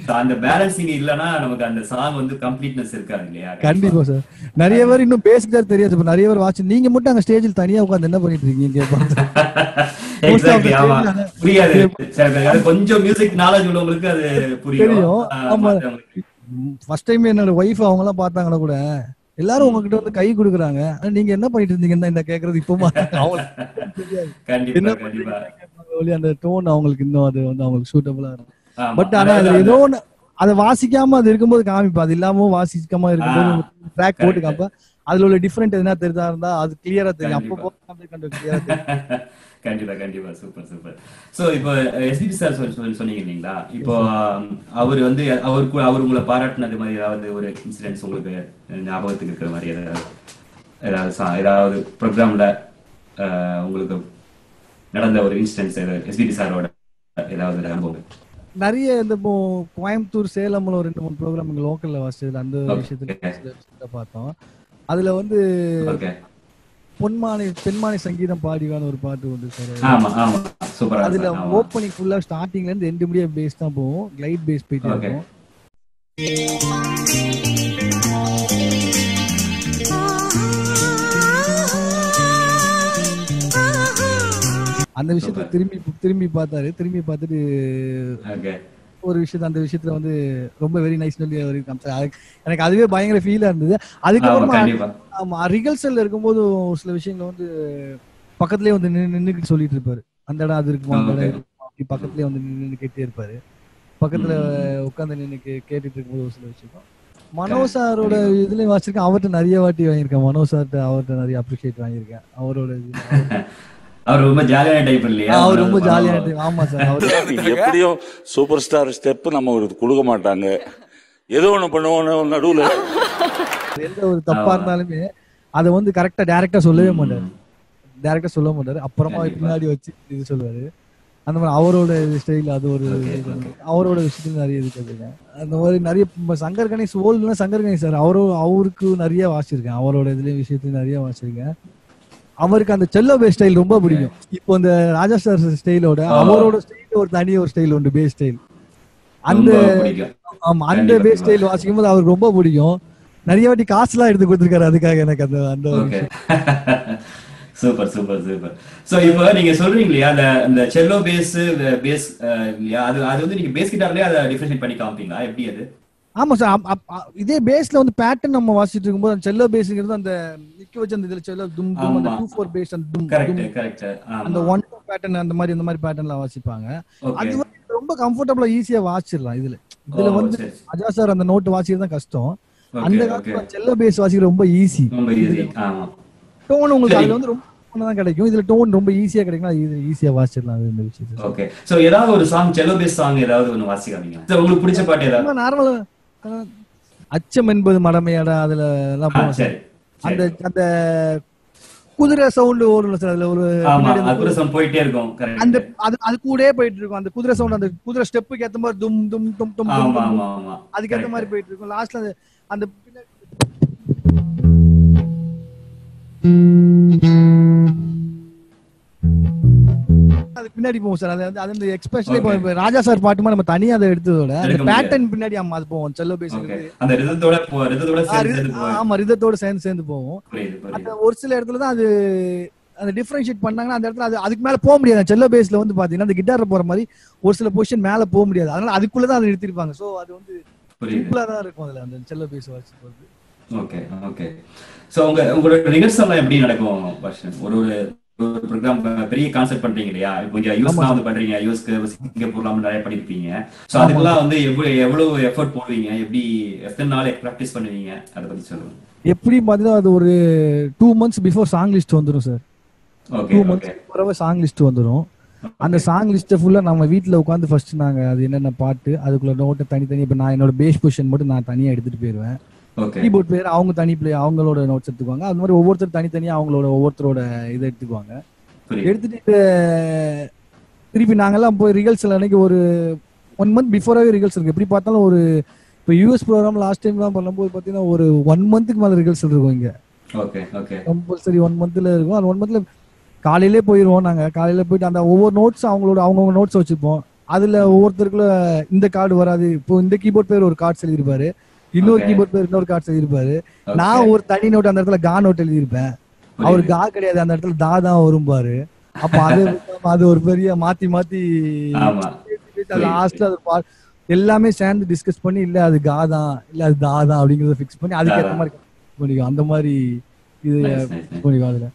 அந்த பேலன்சிங் இல்லனா நமக்கு அந்த சாங் வந்து கம்ப்ளீட்னஸ் இருக்காது இல்லையா கண்டிப்பா சார் நிறைய பேர் இன்னும் பேசிக் தான் தெரியாது இப்ப நிறைய பேர் வாட்ச் நீங்க மட்டும் அங்க ஸ்டேஜில் தனியா உட்கார்ந்து என்ன பண்ணிட்டு இருக்கீங்க கேட்பாங்க. Most of the எக்ஸாக்ட்லி ஆமா time அதான். புரியாது சில பேருக்கு அது கொஞ்சம் மியூசிக் நாலேஜ் உள்ளவங்களுக்கு அது புரியும் தெரியும். ஆ, ஆமா. மத்தவங்களுக்கு. ஃபர்ஸ்ட் டைம் என்னோட ஒய்ஃப் அவங்க எல்லாம் பார்த்தாங்கன்னா கூட எல்லாரும் உங்ககிட்ட வந்து கை கொடுக்குறாங்க ஆனா நீங்க என்ன பண்ணிட்டு இருந்தீங்கன்னு தான் இந்த கேக்குறது இப்பமா அவங்களுக்கு தெரியாது. கண்டிப்பா என்ன கண்டிப்பா கேட்பாங்க ஒழிய அந்த டோன் அவங்களுக்கு இன்னும் அது வந்து அவங்களுக்கு சூட்டபிளா இருக்கும் ஆமா. பட் ஆனா அதாவது அது ஏதோ ஒண்ணு அதை வாசிக்காம அது இருக்கும்போது காமிப்பா அது இல்லாம வாசிக்காம இருக்கும்போது ட்ராக் போட்டு correct. காமிப்பா அதுல உள்ள டிஃபரெண்ட் எதுனா தெரிஞ்சா இருந்தா அது கிளியரா தெரியும் அப்போ கண்டிப்பா. கிளியரா தெரியும் கண்டிப்பா கண்டிப்பா சூப்பர் சூப்பர் சோ இப்போ எஸ்பிபி சார் சொல்லி சொல்லி சொன்னீங்க இல்லைங்களா இப்போ அவர் வந்து அவர் கூட அவர் உங்களை பாராட்டினது மாதிரி ஏதாவது ஒரு இன்சிடென்ட்ஸ் உங்களுக்கு ஞாபகத்துக்கு இருக்கிற மாதிரி ஏதாவது ஏதாவது சா- ஏதாவது ப்ரோக்ராம்ல உங்களுக்கு நடந்த ஒரு இன்சிடென்ட்ஸ் எஸ்பிபி சாரோட ஏதாவது ஒரு அனுபவம் நிறைய இந்த இப்போ கோயம்புத்தூர் சேலம்ல ஒரு ரெண்டு மூணு ப்ரோக்ராம் இங்க லோக்கல்ல வாசிச்சதுல அந்த Okay. விஷயத்துல சில விஷயத்த பார்த்தோம் அதுல வந்து ஓகே பொன்மானை பெண்மானை சங்கீதம் பாடிவான ஒரு பாட்டு உண்டு சார் ஆமா ஆமா சூப்பரா அதுல ஆமா ஓப்பனிங் ஃபுல்லா ஸ்டார்டிங்ல இருந்து எண்டு முடிய பேஸ் தான் போகும் கிளைட் பேஸ் போயிட்டு Okay. இருக்கும் அந்த விஷயத்த திரும்பி திரும்பி பார்த்தாரு திரும்பி பார்த்துட்டு ஓகே ஒரு விஷயத்த அந்த விஷயத்துல வந்து ரொம்ப வெரி நைஸ் சொல்லி அவர் காமிச்சாரு அதுக்கு- எனக்கு அதுவே பயங்கர ஃபீலா இருந்தது ஆமா அதுக்கப்புறமா கண்டிப்பா ஆமா ரிகல்சல்ல இருக்கும்போது ஒரு சில விஷயங்களை வந்து பக்கத்துலயே வந்து நின்னு நின்னுக்கிட்டு சொல்லிட்டு இருப்பாரு அந்த இடம் அது இருக்குமா அந்த இடம் Okay. இருக்குமா அப்படி பக்கத்துலயே வந்து நின்னு நின்னு கேட்டே இருப்பாரு பக்கத்துல உட்கார்ந்து நின்னு கே- கேட்டுட்டு இருக்கும்போது ஒரு சில விஷயம் மனோ சாரோட இதுலயும் வாசிச்சிருக்கேன் அவர்கிட்ட நிறைய வாட்டி வாங்கியிருக்கேன் மனோ சார்ட்ட அவர்கிட்ட நிறைய அப்ரிஷியேட் வாங்கியிருக்கேன் அவரோட இது அவர் ரொம்ப ஜாலியான டைப் இல்லையா அவர் ரொம்ப ஜாலியான type. ஆமா சார் அவர் எப்படியும் சூப்பர் ஸ்டார் ஸ்டெப் நம்ம ஒரு கொடுக்க மாட்டாங்க ஏதோ ஒண்ணு பண்ணுவோம் நடுவுல எந்த ஒரு தப்பா இருந்தாலுமே அதை வந்து கரெக்டா டைரக்டா சொல்லவே மாட்டாரு டைரக்டா சொல்ல மாட்டாரு அப்புறமா கண்டிப்பா. பின்னாடி வச்சு இது சொல்லுவாரு அந்த மாதிரி அவரோட ஸ்டைல் அது ஒரு Okay, இது. okay. அவரோட விஷயத்துல நிறைய இது கத்துங்க அந்த மாதிரி நிறைய இப்ப சங்கர் கணேஷ் ஓல்டுனா சங்கர் கணேஷ் சார் அவரும் அவருக்கு நிறைய வாசிச்சிருக்கேன் அவரோட இதுலயும் விஷயத்துல நிறைய வாசிச்சிருக்கேன் அவருக்கு அந்த செல்லோ பேஸ் ஸ்டைல் ரொம்ப பிடிக்கும் இப்போ இந்த ராஜா சார் ஸ்டைலோட ஆ. அவரோட ஸ்டைல் ஒரு தனி ஒரு ஸ்டைல் உண்டு பேஸ் ஸ்டைல் அந்த ரொம்ப பிடிக்கும் ஆமா அந்த கண்டிப்பா, பேஸ் ஸ்டைல் வாசிக்கும் போது அவருக்கு ரொம்ப பிடிக்கும் நிறைய வாட்டி காசுலாம் எடுத்து கொடுத்துருக்காரு அதுக்காக எனக்கு அந்த அந்த ஒரு ஓகே விஷயம். சூப்பர் சூப்பர் சூப்பர் சோ இப்போ நீங்க சொல்றீங்க இல்லையா அந்த அந்த செல்லோ பேஸ் பேஸ் இல்லையா அது அது வந்து நீங்க பேஸ் கிட்டார்லயே அதை டிஃபரன்ஷியேட் பண்ணி காமிப்பீங்களா எப்படி அது ஆமா சார் அப்- அப்- அ- இதே பேஸ்ல வந்து பேட்டர்ன் நம்ம வாசிட்டு இருக்கும்போது அந்த செல்லோ பேஸ்ங்கிறது அந்த நிக்க வச்சு அந்த இதுல செல்லோ தும் தும் அந்த ஆமா. டூ ஃபோர் பேஸ் அந்த தும் கரெக்ட் தும் கரெக்ட் அந்த ஆமா ஒன் டூ பேட்டர்ன் அந்த மாதிரி அந்த மாதிரி பேட்டர்ன்ல வாசிப்பாங்க ஓகே அது வந்து ரொம்ப கம்ஃபர்டபுளா ஈஸியா வாசிச்சிடலாம் இதுல இதுல ஓ, வந்து சரி. அஜா சார் அந்த நோட்டு வாசிக்கிறது தான் கஷ்டம் அந்த ஓகே ஓகே காலத்துல செல்லோ பேஸ் வாசிக்கிறது ரொம்ப ஈஸி ரொம்ப ஈஸி ஆமா டோன் உங்களுக்கு சரி. அதுல வந்து ரொம்ப tone தான் கிடைக்கும் இதுல டோன் ரொம்ப ஈஸியா கிடைக்கும் இது ஈஸியா வாசிச்சிடலாம் அது இந்த விஷயத்தை ஓகே சோ ஏதாவது ஒரு சாங் செல்லோ பேஸ் சாங் ஏதாவது ஒன்னு வாசிக்காதீங்க சோ உங்களுக்கு பிடிச்ச பாட்டு ஏதாவது நார்மலா அச்சம் என்பது மடமையாடா அதுல எல்லாம் ஆ, போகும் சார் சரி அந்த சரி. அந்த குதிரை சவுண்ட் ஓடும்ல சார் அதுல ஒரு ஆமா பின்னாடி அந்த அது கூட sound போயிட்டே இருக்கும் அந்த கரெக்ட் அது அது கூடயே போயிட்டு இருக்கும் அந்த குதிரை சவுண்ட் அந்த குதிரை ஸ்டெப்புக்கு ஏத்த மாதிரி தும் தும் தும் தும் தும் ஆமா தும் ஆமா ஆமா அதுக்கு ஏத்த Correct. மாதிரி போயிட்டு இருக்கும் லாஸ்ட்ல அந்த அந்த பின்னாடி அது பின்னாடி போகும் சார் அது வந்து அது வந்து எக்ஸ்பெஷலி இப்போ Okay. இப்போ ராஜா சார் பாட்டுமா நம்ம தனியா அதை எடுத்ததோட அந்த எடுக்க முடியாது. பேட்டர்ன் பின்னாடி ஆமா அது போவோம் செல்லோ ஓகே பேசுறது அந்த ரிதத்தோட போ- ரிதத்தோட சேர்ந்து சேர்ந்து போய் ஆமா ரிதத்தோட சேர்ந்து சேர்ந்து போவோம் புரியுது அந்த புரியுது ஒரு சில இடத்துல தான் அது அந்த டிஃபரன்ஷியேட் பண்ணாங்கன்னா அந்த இடத்துல அது அதுக்கு மேல போக முடியாது செல்லோ பேஸ்ல வந்து பாத்தீங்கன்னா அந்த கிட்டார்ல போற மாதிரி ஒரு சில பொசிஷன் மேல போக முடியாது அதனால அதுக்குள்ள தான் அதை நிறுத்திருப்பாங்க சோ அது வந்து புரியுது சிம்பிளா தான் இருக்கும் அதுல அந்த செல்லோ பேஸ் வாட்ச் போறது ஓகே ஓகே சோ உங்க உங்களோட ரிஹர்சல்லாம் எப்படி நடக்கும் வர்ஷன் ஒரு ஒரு ஒரு ப்ரோக்ராம் பெரிய கான்செப்ட் பண்றீங்க இல்லையா இப்போ இங்க யூஎஸ்லாம் வந்து பண்றீங்க யூஎஸ்க்கு சிங்கப்பூர்லாம் நிறைய பண்ணிருப்பீங்க சோ அதுக்கெல்லாம் வந்து எவ்வளவு எவ்வளவு எஃபர்ட் போடுவீங்க எப்படி எத்தனை நாள் ப்ராக்டிஸ் பண்ணுவீங்க அதை பத்தி சொல்லுங்க எப்படி பாத்தீங்கன்னா அது ஒரு two months before song list வந்துரும் sir okay two okay months பிறகு சாங் லிஸ்ட் வந்துரும் அந்த சாங் லிஸ்ட்டை ஃபுல்லா நம்ம வீட்ல உட்காந்து ஃபர்ஸ்ட் நாங்க அது என்னென்ன பாட்டு அதுக்குள்ள நோட்டை தனித்தனி இப்போ நான் என்னோட பேஸ் பொசிஷன் மட்டும் நான் தனியா எடுத்துட்டு போயிருவேன் ஓகே கீபோர்ட் பிளேயர் அவங்க தனி பிளே அவங்களோட நோட்ஸ் எடுத்துக்குவாங்க அது மாதிரி ஒவ்வொருத்தர் தனித்தனியா அவங்களோட ஒவ்வொருத்தரோட இதை எடுத்துக்குவாங்க புரியுது எடுத்துட்டு இது திருப்பி நாங்கெல்லாம் போய் ரிகல்சல் அன்னைக்கு ஒரு ஒன் மந்த் பிஃபோராகவே ரிகல்சல் இருக்கு எப்படி பார்த்தாலும் ஒரு இப்போ யூஎஸ் ப்ரோக்ராம் லாஸ்ட் டைம்லாம் பண்ணும்போது பார்த்தீங்கன்னா ஒரு ஒன் மந்த்துக்கு மேலே ரிகல்சல் இருக்கும் இங்க ஓகே ஓகே கம்பல்சரி ஒன் மந்த்ல இருக்கும் அந்த ஒன் மந்த்ல காலையிலே போயிடுவோம் நாங்க காலையில போயிட்டு அந்த ஒவ்வொரு நோட்ஸ் அவங்களோட அவங்கவுங்க நோட்ஸ் வச்சுப்போம் அதுல ஒவ்வொருத்தருக்குள்ள இந்த கார்டு வராது இப்போ இந்த கீபோர்ட் பேர் ஒரு கார்டு எழுதியிருப்பாரு இன்னொரு Okay. கீபோர்ட் பேர் இன்னொரு கார்டு எழுதியிருப்பாரு Okay. நான் ஒரு தனி நோட் அந்த இடத்துல கா நோட் எழுதியிருப்பேன் அவர் புரியுது. கா கிடையாது அந்த இடத்துல தா தான் வரும்பாரு அப்ப அது அது ஒரு பெரிய மாத்தி மாத்தி ஆமா புரியுது. லாஸ்ட் அது பா- எல்லாமே சேர்ந்து டிஸ்கஸ் பண்ணி இல்ல அது கா தான் இல்ல அது தா தான் அப்படிங்கறத ஃபிக்ஸ் பண்ணி அதுக்கேத்த தா மாதிரி பண்ணிக்கும் அந்த மாதிரி இது Nice, nice, nice. பண்ணிக்கும் அதுல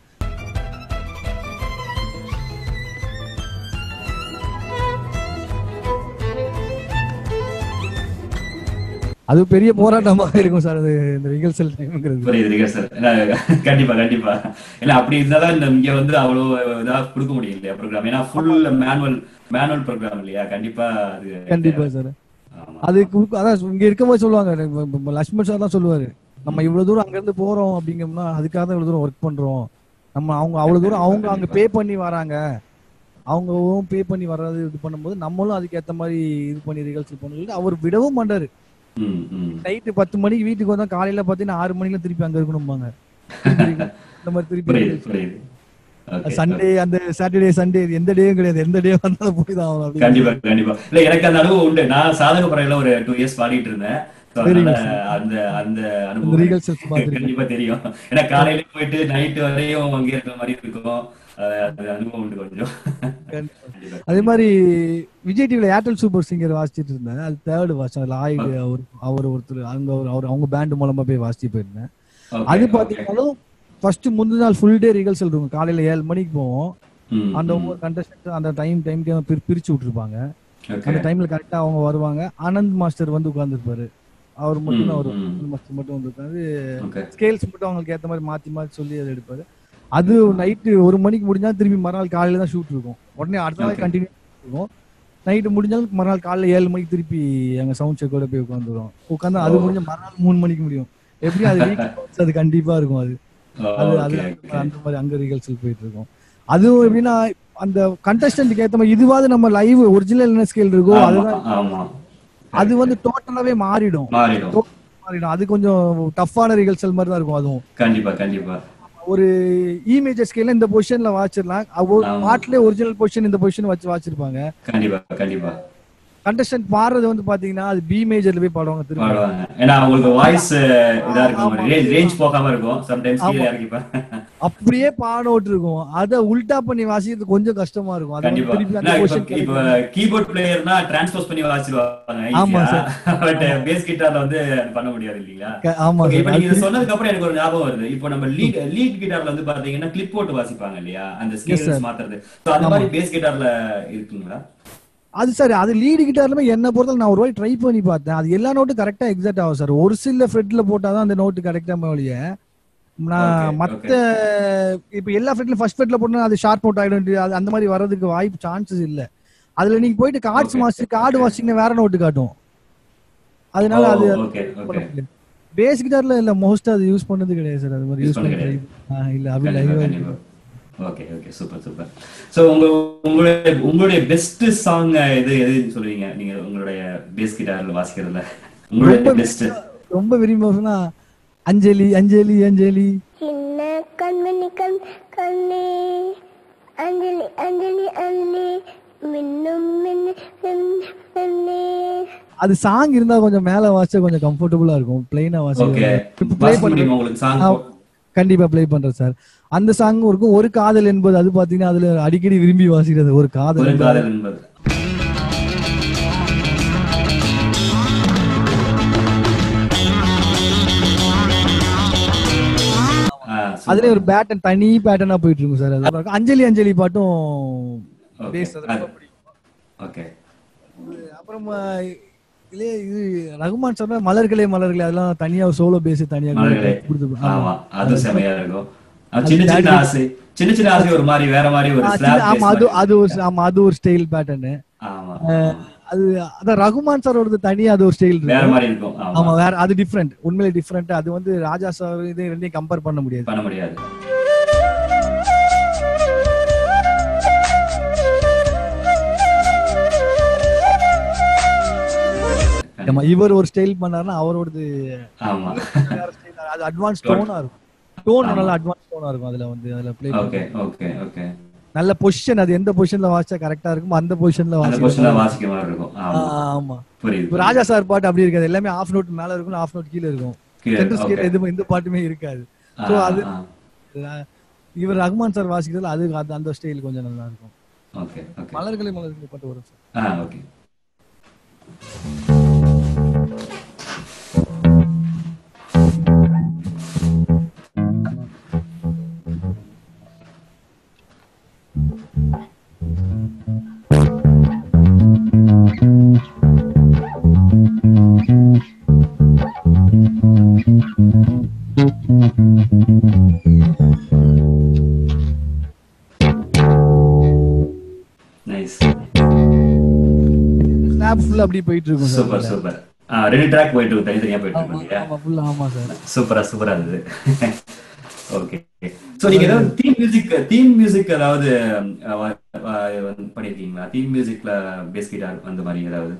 அது பெரிய போராட்டமா இருக்கும் சார் அது இந்த ரிகல்சல் டைம்ங்கிறது புரியுது ரிகர்சல் கண்டிப்பா கண்டிப்பா இல்ல அப்படி இருந்தாதான் இந்த இங்க வந்து அவ்வளவு இதா கொடுக்க முடியும் இல்லையா ப்ரோக்ராம் ஏன்னா ஃபுல் மேனுவல் மேனுவல் ப்ரோக்ராம் இல்லையா கண்டிப்பா அது கண்டிப்பா சார் ஆமா. அது கு- அதான் இங்க இருக்கும்போது சொல்லுவாங்க இப்ப- இப்ப லட்சுமண் சார் தான் சொல்லுவாரு நம்ம இவ்வளவு தூரம் அங்க இருந்து போறோம் அப்படிங்கம்னா அதுக்காக தான் இவ்வளவு தூரம் ஒர்க் பண்றோம் நம்ம அவங்க அவ்வளவு தூரம் அவங்க அங்க பே பண்ணி வராங்க அவங்களும் பே பண்ணி வர்றது இது பண்ணும்போது நம்மளும் அதுக்கு ஏத்த மாதிரி இது பண்ணி ரிகல்சல் பண்ணி அவர் விடவும் மாட்டாரு ம், ம். நைட்டு பத்து மணிக்கு வீட்டுக்கு வந்தா காலையில பாத்தீங்கன்னா ஆறு மணில திருப்பி அங்க இருக்கணும்பாங்க இந்த மாதிரி திருப்பி புரியுது புரியுது Okay, சண்டே அந்த சாட்டர்டே சண்டே எந்த டேயும் கிடையாது எந்த டே வந்தாலும் போய் தான் ஆகணும் அப்படின்னு. கண்டிப்பா கண்டிப்பா இல்ல எனக்கு அந்த அனுபவம் உண்டு நான் சாதக பறையில ஒரு டூ இயர்ஸ் பாடிட்டு இருந்தேன் So, Very அதனால good, sir. அந்த அந்த அந்த அனுபவம் rehearsals பார்த்திருக்கேன். கண்டிப்பா தெரியும் ஏன்னா காலையில போயிட்டு நைட் வரையும் அங்கே இருக்கிற மாதிரி இருக்கும் அது அது அனுபவம் உண்டு கொஞ்சம் கண்டிப்பா. அதே மாதிரி விஜய் டிவில ஏர்டெல் சூப்பர் சிங்கர் வாசிச்சிட்டு இருந்தேன் அது தேர்ட் வாட்ச் அதுல ஆயிடு அவர் அவர் ஒருத்தர் அங்க அவர் அவர் அவங்க பேண்ட் மூலமா போய் வாசிச்சு போயிருந்தேன் Okay, அது okay. பாத்தீங்கன்னாலும் ஃபர்ஸ்ட் முந்தின நாள் ஃபுல் டே ரிகல்சல் இருக்கும் காலையில ஏழு மணிக்கு போவோம் ம், அந்த ம். ஒவ்வொரு கண்டஸ்டன்ட் அந்த டைம் டைம் பிரிச்சு விட்டுருப்பாங்க Okay. அந்த டைம்ல கரெக்டா அவங்க வருவாங்க ஆனந்த் மாஸ்டர் வந்து உட்கார்ந்துருப்பாரு அவர் மட்டும் தான் ம், வருவார் ம். ஆனந்த் மாஸ்டர் மட்டும் வந்து உட்காந்து Okay. ஸ்கேல்ஸ் மட்டும் அவங்களுக்கு ஏத்த மாதிரி மாத்தி மாத்தி சொல்லி அதை எடுப்பாரு அது நைட்டு ஒரு மணிக்கு முடிஞ்சா திருப்பி மறுநாள் காலையில தான் ஷூட் இருக்கும் உடனே அடுத்த நாள் Okay. கண்டினியூ இருக்கும் நைட்டு முடிஞ்சாலும் மறுநாள் காலைல ஏழு மணிக்கு திருப்பி அங்க சவுண்ட் செக்கோட போய் உட்காந்துரும் உட்காந்து அது ஓ. முடிஞ்ச மறுநாள் மூணு மணிக்கு முடியும் எப்படி அது weekly once அது கண்டிப்பா இருக்கும் அது Oh, அது okay, அது okay. அந்த மாதிரி அங்க ரிகல்சல் போயிட்டு இருக்கும் அதுவும் எப்படின்னா அந்த கண்டஸ்டன்ட்க்கு ஏத்த மாதிரி இதுவாது நம்ம லைவ் ஒரிஜினல் என்ன ஸ்கேல் இருக்கோ ஆமா, அதுதான் ஆமா அது வந்து டோட்டலாவே மாறிடும் மாறிடும் மாறிடும் அது கொஞ்சம் டஃப்பான ரிகல்சல் மாதிரி தான் இருக்கும் அதுவும் கண்டிப்பா கண்டிப்பா ஒரு இமேஜ் ஸ்கேல்ல இந்த பொசிஷன்ல வாச்சிடலாம் ஒரு ஆமா. பாட்டுல ஒரிஜினல் பொசிஷன் இந்த பொசிஷன் வச்சு வாச்சிருப்பாங்க கண்டிப்பா கண்டிப்பா கண்டஸ்டன்ட் பாடுறது வந்து பாத்தீங்கன்னா அது பி மேஜர்ல போய் பாடுவாங்க திரும்ப பாடுவாங்க ஏன்னா அவங்களுக்கு வாய்ஸ் இதா ஆமா. இருக்கும் ரேஞ்ச் ரேஞ்ச் போகாம இருக்கும் சம்டைம்ஸ் ஆமா. கீழே இறக்கிப்பா அப்படியே பாட விட்டு இருக்கும் அத உல்டா பண்ணி வாசிக்கிறது கொஞ்சம் கஷ்டமா இருக்கும் அது வந்து கண்டிப்பா திருப்பி அந்த நான் இப்ப- பொசிஷன் இப்ப கீபோர்ட் பிளேயர்னா டிரான்ஸ்போஸ் பண்ணி வாசிடுவாங்க ஆமா, பட் பேஸ் கிட்டார்ல வந்து அது பண்ண முடியாது இல்லீங்களா ஆமா Okay, இப்ப சார் நீங்க இதை சொன்னதுக்கு அப்புறம் எனக்கு ஒரு ஞாபகம் வருது இப்போ நம்ம லீட் லீட் கிட்டார்ல வந்து பாத்தீங்கன்னா கிளிப் போட்டு வாசிப்பாங்க இல்லையா அந்த Yes, sir. ஸ்கேல்ஸ் மாத்துறது சோ அந்த மாதிரி பேஸ் கிட்டார்ல இருக்குங்களா அது சார் அது லீடு கிட்டார்லுமே என்ன பொறுத்தவரை நான் ஒரு வாட்டி ட்ரை பண்ணி பார்த்தேன் அது எல்லா நோட்டும் கரெக்டா எக்ஸாக்ட் ஆகும் சார் ஒரு சில ஃப்ரெட்ல போட்டாதான் அந்த நோட்டு கரெக்டா ஒழிய நான் Okay, மத்த இப்ப எல்லா ஃப்ரெட்ல ஃபர்ஸ்ட் ஃப்ரெட்ல போட்டா அது ஷார்ட் நோட் ஆயிடும் அது அந்த மாதிரி வர்றதுக்கு வாய்ப்பு சான்சஸ் இல்ல அதுல நீங்க போயிட்டு chords Okay, master chord okay. வாசிங்கன்னா வேற நோட்டு காட்டும் அதனால ஓ, அது okay, okay. பேஸ் கிட்டார்ல இல்ல மோஸ்ட் அது யூஸ் பண்ணது கிடையாது சார் அது மாதிரி Use யூஸ் பண்ணது பண்ணி கிடையாது. ஆ, இல்ல அப்படி கண்டிப்பா, லைவ் கண்டிப்பா. Okay okay super super so உங்க உங்களுடைய உங்களுடைய பெஸ்ட் சாங் எது எதுன்னு சொல்லுவீங்க நீங்க உங்களுடைய பேஸ் கிட்டார்ல வாசிக்கிறதுல உங்களுடைய ரொம்ப பெஸ்ட் ரொம்ப விரும்பி அஞ்சலி அஞ்சலி அஞ்சலி சின்ன கண்மணி கண் கண்ணே அஞ்சலி அஞ்சலி அஞ்சலி மின்னும் மின்னு மின்னு மின்னே அது சாங் இருந்தா கொஞ்சம் மேல வாசிச்சா கொஞ்சம் கம்ஃபர்டபுளா இருக்கும் பிளைனா ஓகே வாசி ப்ளே வாசிக்க பண்ண முடியுமா உங்களுக்கு சாங் ஆ, கண்டிப்பா ப்ளே பண்றேன் சார் அந்த சாங் இருக்கும் ஒரு காதல் என்பது அது பாத்தீங்கன்னா அதுல அடிக்கடி விரும்பி வாசிக்கிறது ஒரு காதல் ஒரு என்பது. காதல் என்பது ஆ, super. அதுலயே ஒரு பேட்டன் தனி பேட்டர்னா போயிட்டு இருக்கும் சார் அது இருக்கும். அஞ்சலி அஞ்சலி பாட்டும் Okay. பேஸ் அது ரொம்ப பிடிக்கும் ஓகே அப்புறம் இல்லையே இது ரகுமான் சொன்ன மலர்களே மலர்களே அதெல்லாம் தனியா சோலோ பேஸ் தனியா மலர்களே கொடுத்து ஆமா அது செமையா இருக்கும் ஆ, சின்ன சின்ன ஆசை சின்ன சின்ன ஆசை ஒரு மாதிரி வேற மாதிரி ஒரு ஆ, slap சின்ன- ஆமா bass அது மாதிரி. அது ஒரு ஆமா அது ஒரு ஸ்டைல் பேட்டர்னு ஆமா அது அதான் ரகுமான் சாரோடது தனியா அது ஒரு ஸ்டைல் வேற இருக்கு மாதிரி இருக்கும் ஆமா ஆமா வேற அது டிஃப்ரெண்ட் உண்மையிலே டிஃப்ரெண்ட் அது வந்து ராஜா சார் இது ரெண்டையும் கம்பேர் பண்ண முடியாது பண்ண முடியாது ஆமா இவர் ஒரு ஸ்டைல் பண்ணாருன்னா அவரோடது ஆமா வேற style. அது அட்வான்ஸ் டோனா இருக்கும் டோன் ஆமா. நல்லா அட்வான்ஸ் டோனா இருக்கும் அதுல வந்து அதுல ப்ளே ஓகே ஓகே ஓகே நல்ல பொசிஷன் அது எந்த பொசிஷன்ல வாசிச்சா கரெக்டா இருக்குமோ அந்த பொசிஷன்ல அந்த வாசிக்கணும் கொஸ்டின்ல வாசிக்க மாதிரி இருக்கும் ஆமா ஆமா புரியுது இப்ப ராஜா சார் பாட்டு அப்படி இருக்காது எல்லாமே ஆஃப் நோட் மேல இருக்கும் ஆஃப் நோட் கீழே இருக்கும் கீழே சென்டர் okay. ஸ்கேல் எதுவும் எந்த பாட்டுமே இருக்காது ஆ, So அது ஆ. ர- இவர் ரஹ்மான் சார் வாசிக்கிறதுல அது அது அந்த ஸ்டைல் கொஞ்சம் நல்லா இருக்கும் ஓகே ஓகே மலர்களை மலர்களை பாட்டு வரும் சார் ஆ ஓகே நைஸ் ஸ்னாப் ஃபுல்லா அப்படியே போயிட்டு இருக்கும் சார் சூப்பர் சூப்பர் ஆ ரெண்டு ட்ராக் போயிட்டு இருக்கு, தனித்தனியா போயிட்டு ஆமா இருக்கு இல்லையா ஆமா ஃபுல்லா ஆமா சார் சூப்பரா சூப்பரா இருந்தது ஓகே சோ நீங்க ஏதாவது தீம் மியூசிக் தீம் மியூசிக் ஏதாவது அஹ், வ- வ- வந்து பண்ணிருக்கீங்களா தீம் மியூசிக்ல பேஸ் கிட்டார் அந்த மாதிரி ஏதாவது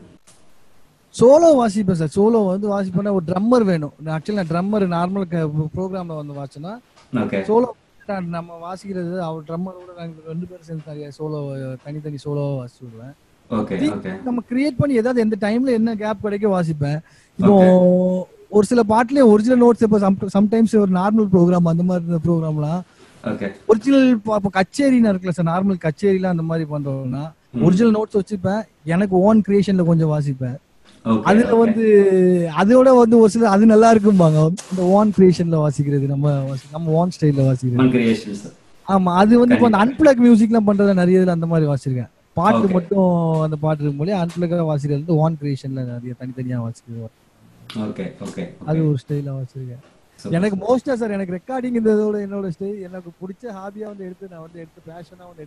சோலோ வாசிப்பேன் சார் சோலோ வந்து வாசிப்பேன்னா ஒரு ட்ரம்மர் வேணும் ஆக்சுவலி நான் ட்ரம்மர் நார்மல் ப்ரோக்ராம்ல வந்து வாசிச்சேன்னா ஓகே சோலோ நம்ம வாசிக்கிறது அவர் ட்ரம்மரோட நாங்க ரெண்டு பேரும் சேர்ந்து தனியா சோலோ தனித்தனி சோலோ வாசிச்சு விடுவேன் ஓகே ஓகே நம்ம கிரியேட் பண்ணி ஏதாவது எந்த டைம்ல என்ன கேப் கிடைக்க வாசிப்பேன் இப்போ ஒரு சில பாட்டுலயே ஒரிஜினல் நோட்ஸ் இப்போ சம்டைம்ஸ் ஒரு நார்மல் ப்ரோக்ராம் அந்த மாதிரி ப்ரோக்ராம்லாம் ஓகே ஒரிஜினல் இப்போ கச்சேரின்னு இருக்குல்ல சார் நார்மல் கச்சேரிலாம் அந்த மாதிரி பண்றோம்னா ஒரிஜினல் நோட்ஸ் வச்சுப்பேன் எனக்கு ஓன் கிரியேஷன்ல கொஞ்சம் வாசிப்பேன் ஓகே அதுல வந்து அதோட வந்து ஒரு சில அது நல்லா இருக்கும்பாங்க இந்த ஓன் கிரியேஷன்ல வாசிக்கிறது நம்ம வாசி- நம்ம ஓன் ஸ்டைல்ல வாசிக்கிறது ஒன் கிரியேஷன்ஸ் ஆமா அது வந்து இப்போ அந்த அன்பிளக் மியூசிக்லாம் பண்றதுல நிறைய இதுல அந்த மாதிரி வாசிச்சிருக்கேன் பாட்டு Okay. மட்டும் அந்த பாட்டு இருக்கும் போது அன்பிளக்கா வாசிக்கிறது வந்து ஓன் கிரியேஷன்ல நிறைய தனித்தனியா வாசிக்கிறது ஓகே ஓகே அது ஒரு ஸ்டைலா வாசிச்சிருக்கேன் எனக்கு மோஸ்டா சார் எனக்கு ரெக்கார்டிங் இந்த இதோட என்னோட ஸ்டைல் எனக்கு பிடிச்ச ஹாபியா வந்து எடுத்து நான் வந்து எடுத்து பேஷனா வந்து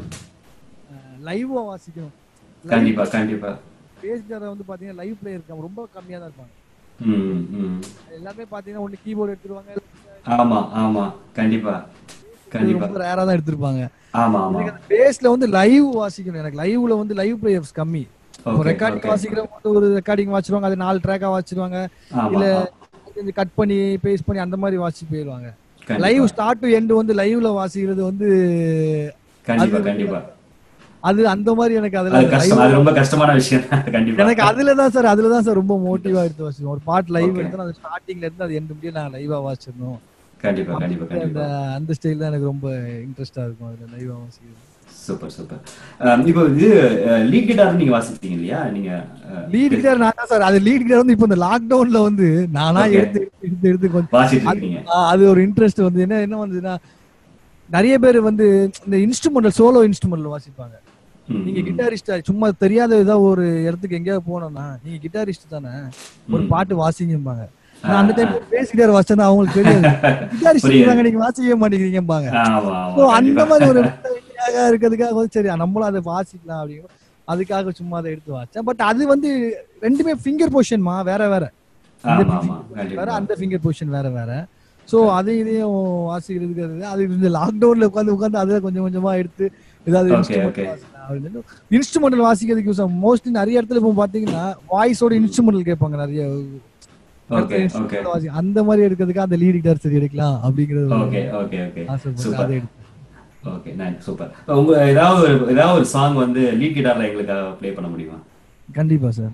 எடுத்து லைவா வாசிக்கணும் கண்டிப்பா கண்டிப்பா பேஸ்டரை வந்து பாத்தீங்கன்னா லைவ் பிளே இருக்காங்க ரொம்ப கம்மியா தான் இருப்பாங்க ம் ம் எல்லாமே பாத்தீங்கன்னா ஒண்ணு கீபோர்டு எடுத்துருவாங்க ஆமா ஆமா கண்டிப்பா கண்டிப்பா ரொம்ப ரேரா தான் எடுத்திருப்பாங்க ஆமா ஆமா எனக்கு அந்த பேஸ்ல வந்து லைவ் வாசிக்கணும் எனக்கு லைவ்ல வந்து லைவ் பிளேயர்ஸ் கம்மி ஓகே ரெக்கார்டிங் ஓகே வாசிக்கிறவங்க வந்து ஒரு ரெக்கார்டிங் வாசிடுவாங்க அது நாலு ட்ராக்கா வாசிடுவாங்க ஆமா இல்ல ஆமா. கொஞ்சம் கட் பண்ணி பேஸ்ட் பண்ணி அந்த மாதிரி வாசி போயிடுவாங்க கண்டிப்பா. லைவ் ஸ்டார்ட் டு எண்ட் வந்து லைவ்ல வாசிக்கிறது வந்து கண்டிப்பா அது- கண்டிப்பா அது அந்த மாதிரி எனக்கு அது அதுல கஷ்டம் live- அது ரொம்ப கஷ்டமான விஷயம் கண்டிப்பா எனக்கு அதுல தான் சார் அதுல தான் சார் ரொம்ப மோட்டிவா எடுத்து வாசிக்கணும் ஒரு பாட்டு லைவ் Okay. எடுத்தா அது ஸ்டார்டிங்ல இருந்து அது எண்ட் முடிய நான் லைவா வாசிடணும் கண்டிப்பா கண்டிப்பா அந்த கண்டிப்பா அந்த ஸ்டைல் தான் எனக்கு ரொம்ப இன்ட்ரெஸ்டா இருக்கும் அதுல லைவா வாசிக்கிறது சூப்பர் சூப்பர் இப்போ இது லீட் கிட்டார் நீங்க வாசிப்பீங்க இல்லையா நீங்க அஹ், லீட் கிட்டார் நான் தான் சார் அது லீட் கிட்டார் வந்து இப்போ இந்த லாக்டவுன்ல வந்து நானா Okay. எடுத்து எடுத்து எடுத்து எடுத்து கொஞ்சம் வாசிட்டு அது- இருக்கீங்க ஆ, அது ஒரு இன்ட்ரெஸ்ட் வந்து என்ன என்ன வந்ததுன்னா நிறைய பேர் வந்து இந்த இன்ஸ்ட்ருமெண்டல் சோலோ இன்ஸ்ட்ருமெண்ட்ல வாசிப்பாங்க ம், நீங்க ம். கிட்டாரிஸ்டா சும்மா தெரியாத ஏதாவது ஒரு இடத்துக்கு எங்கேயாவது போனோம்னா நீங்க கிட்டாரிஸ்ட் தானே ஒரு ம். பாட்டு வாசிங்கம்பாங்க நான் அந்த டைம் பேஸ் கிட்டார் வாசிச்சேன்னா அவங்களுக்கு தெரியாது கிட்டாரிஸ்ட் புரியுது. இருக்காங்க நீங்க வாசிக்கவே மாட்டேங்கிறீங்கம்பாங்க ஆமா ஸோ ஆமா அந்த கண்டிப்பா மாதிரி ஒரு idea இருக்கிறதுக்காக வந்து சரி நம்மளும் அதை வாசிக்கலாம் அப்படிங்கிற அதுக்காக சும்மா அதை எடுத்து வாசிச்சேன் பட் அது வந்து ரெண்டுமே ஃபிங்கர் பொசிஷன்மா வேற வேற இந்த ஆமா ஆமா வேற கண்டிப்பா அந்த ஃபிங்கர் பொசிஷன் வேற வேற சோ அது இதையும் வாசிக்கிறதுக்கு அது அது இந்த லாக்டவுன்ல உட்காந்து உட்காந்து அதுல கொஞ்சம் கொஞ்சமா எடுத்து ஏதாவது Okay, okay. இன்ஸ்ட்ருமெண்டல் வாசிக்கிறதுக்கு யூஸ் மோஸ்ட்லி நிறைய இடத்துல இப்போ பாத்தீங்கன்னா வாய்ஸோட இன்ஸ்ட்ருமெண்டல் கேட்பாங்க நிறைய ஓகே instrumental ஓகே வாசி- அந்த மாதிரி எடுக்கிறதுக்கு அந்த லீட் கிட்டார் சரி எடுக்கலாம் அப்படிங்கிறது ஒரு ஓகே ஓகே ஓகே ஆசைப்பட்டு சூப்பர் அதை எடுத்தேன் ஓகே நைஸ் சூப்பர் உங்க ஏதாவது ஒரு ஏதாவது ஒரு சாங் வந்து லீட் கிட்டார்ல எங்களுக்கு ப்ளே பண்ண முடியுமா கண்டிப்பா சார்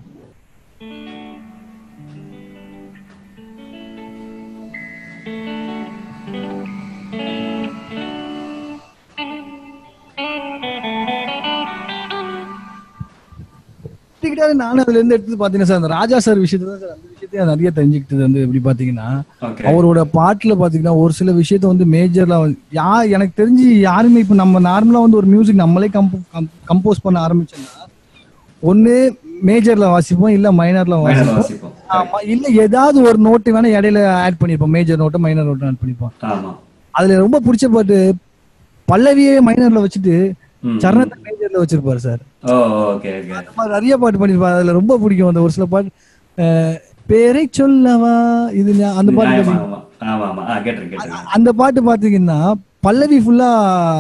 கிட்டாரு நானும் அதுல இருந்து எடுத்து பாத்தீங்கன்னா சார் அந்த ராஜா சார் விஷயத்தை தான் சார் அந்த விஷயத்தையும் நிறைய தெரிஞ்சுக்கிட்டது வந்து எப்படி பாத்தீங்கன்னா ஓகே அவரோட பாட்டுல பாத்தீங்கன்னா ஒரு சில விஷயத்த வந்து மேஜர்ல யா எனக்கு தெரிஞ்சு யாருமே இப்ப நம்ம நார்மலா வந்து ஒரு மியூசிக் நம்மளே கம்போஸ் பண்ண ஆரம்பிச்சோம்னா ஒண்ணு மேஜர்ல வாசிப்போம் இல்ல மைனர்ல மைனர் வாசிப்போம் வாசிப்போம் ஆமா இல்ல ஏதாவது ஒரு நோட்டு வேணா இடையில ஆட் பண்ணிருப்போம் major note minor note add பண்ணிப்போம் ஆமா அதுல ரொம்ப பிடிச்ச பாட்டு பல்லவியே மைனர்ல வச்சுட்டு ம். சரணத்தை மேஜர்ல வச்சிருப்பாரு சார் ஓ ஓகே ஓகே அந்த மாதிரி நிறைய பாட்டு பண்ணிருப்பாரு அதுல ரொம்ப பிடிக்கும் அந்த ஒரு சில பாட்டு அஹ், பேரை சொல்லவா இது ஞா- அந்த பாட்டு ஆமா கேட்டீங்க- ஆமா ஆமா ஆமா ஆ கேட்டிருக்கேன் கேட்டிருக்கேன் அந்த பாட்டு பாத்தீங்கன்னா பல்லவி ஃபுல்லா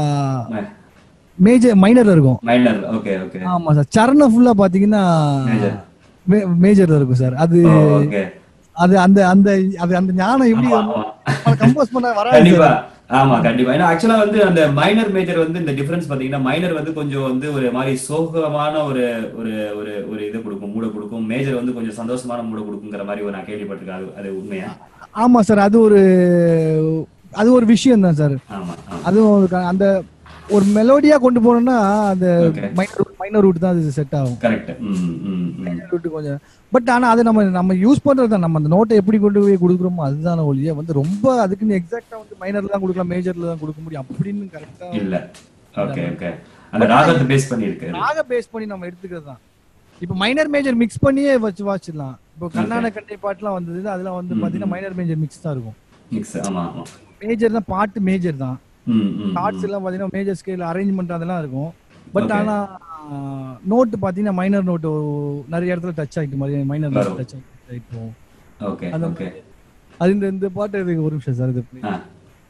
மேஜர் மைனர்ல இருக்கும் மைனர் ஓகே ஓகே ஆமா சார் சரணம் ஃபுல்லா பாத்தீங்கன்னா Major. மேஜர்ல இருக்கும் சார் அது ஓகே அது அந்த அந்த அது அந்த ஞானம் எப்படி ஆமா, ஆமா. கம்போஸ் பண்ண வராது கண்டிப்பா சார். ஆமா கண்டிப்பா ஏன்னா ஆக்சுவலா வந்து அந்த மைனர் மேஜர் வந்து இந்த டிஃபரன்ஸ் பாத்தீங்கன்னா மைனர் வந்து கொஞ்சம் வந்து ஒரு மாதிரி சோகமான ஒரு ஒரு ஒரு ஒரு இது கொடுக்கும் மூட கொடுக்கும் மேஜர் வந்து கொஞ்சம் சந்தோஷமான மூட கொடுக்குங்கிற மாதிரி ஒரு நான் கேள்விப்பட்டிருக்கேன் அது அது உண்மையா ஆமா சார் அது ஒரு அது ஒரு விஷயம் தான் சார் ஆமா ஆமா அதுவும் ஒரு க- அந்த ஒரு மெலோடியா கொண்டு போனோம்னா அந்த Okay. மைனர் மைனர் ரூட் தான் அது செட் ஆகும் கரெக்ட் ம் ம் ம் மைனர் ரூட் கொஞ்சம் பட் ஆனா அது நம்ம நம்ம யூஸ் பண்றது தான் நம்ம அந்த நோட்டை எப்படி கொண்டு போய் கொடுக்குறோமோ அதுதான ஒழிய வந்து ரொம்ப அதுக்குன்னு எக்ஸாக்டா வந்து மைனர்ல தான் கொடுக்கலாம் மேஜர்ல தான் கொடுக்க முடியும் அப்படின்னு கரெக்டா இல்ல ஓகே ஓகே அந்த ராகத்தை பேஸ் பண்ணி இருக்கு ராக பேஸ் பண்ணி நம்ம எடுத்துக்கிறது தான் இப்போ மைனர் மேஜர் மிக்ஸ் பண்ணியே வச்சு வாசிடலாம் இப்போ கண்ணான கண்டை பாட்டுலாம் வந்தது அதெல்லாம் வந்து ம், பாத்தீங்கன்னா ம். மைனர் மேஜர் மிக்ஸ் தான் இருக்கும் மிக்ஸ் ஆமா ஆமா மேஜர் தான் பாட்டு மேஜர் தான் ம் ம் ஷார்ட்ஸ் எல்லாம் பாத்தீங்கன்னா மேஜர் ஸ்கேல் அரேஞ்ச்மெண்ட் அதெல்லாம் இருக்கும் பட் Okay. ஆனா நோட் பாத்தீங்கன்னா மைனர் நோட் நிறைய இடத்துல டச் ஆகிட்டு மாதிரி மைனர் நோட் வரும். டச் ஆகிட்டு போகும் ஓகே அந்த ஓகே அது இந்த இந்த பாட்டு இது ஒரு நிமிஷம் சார் இது play. ஆ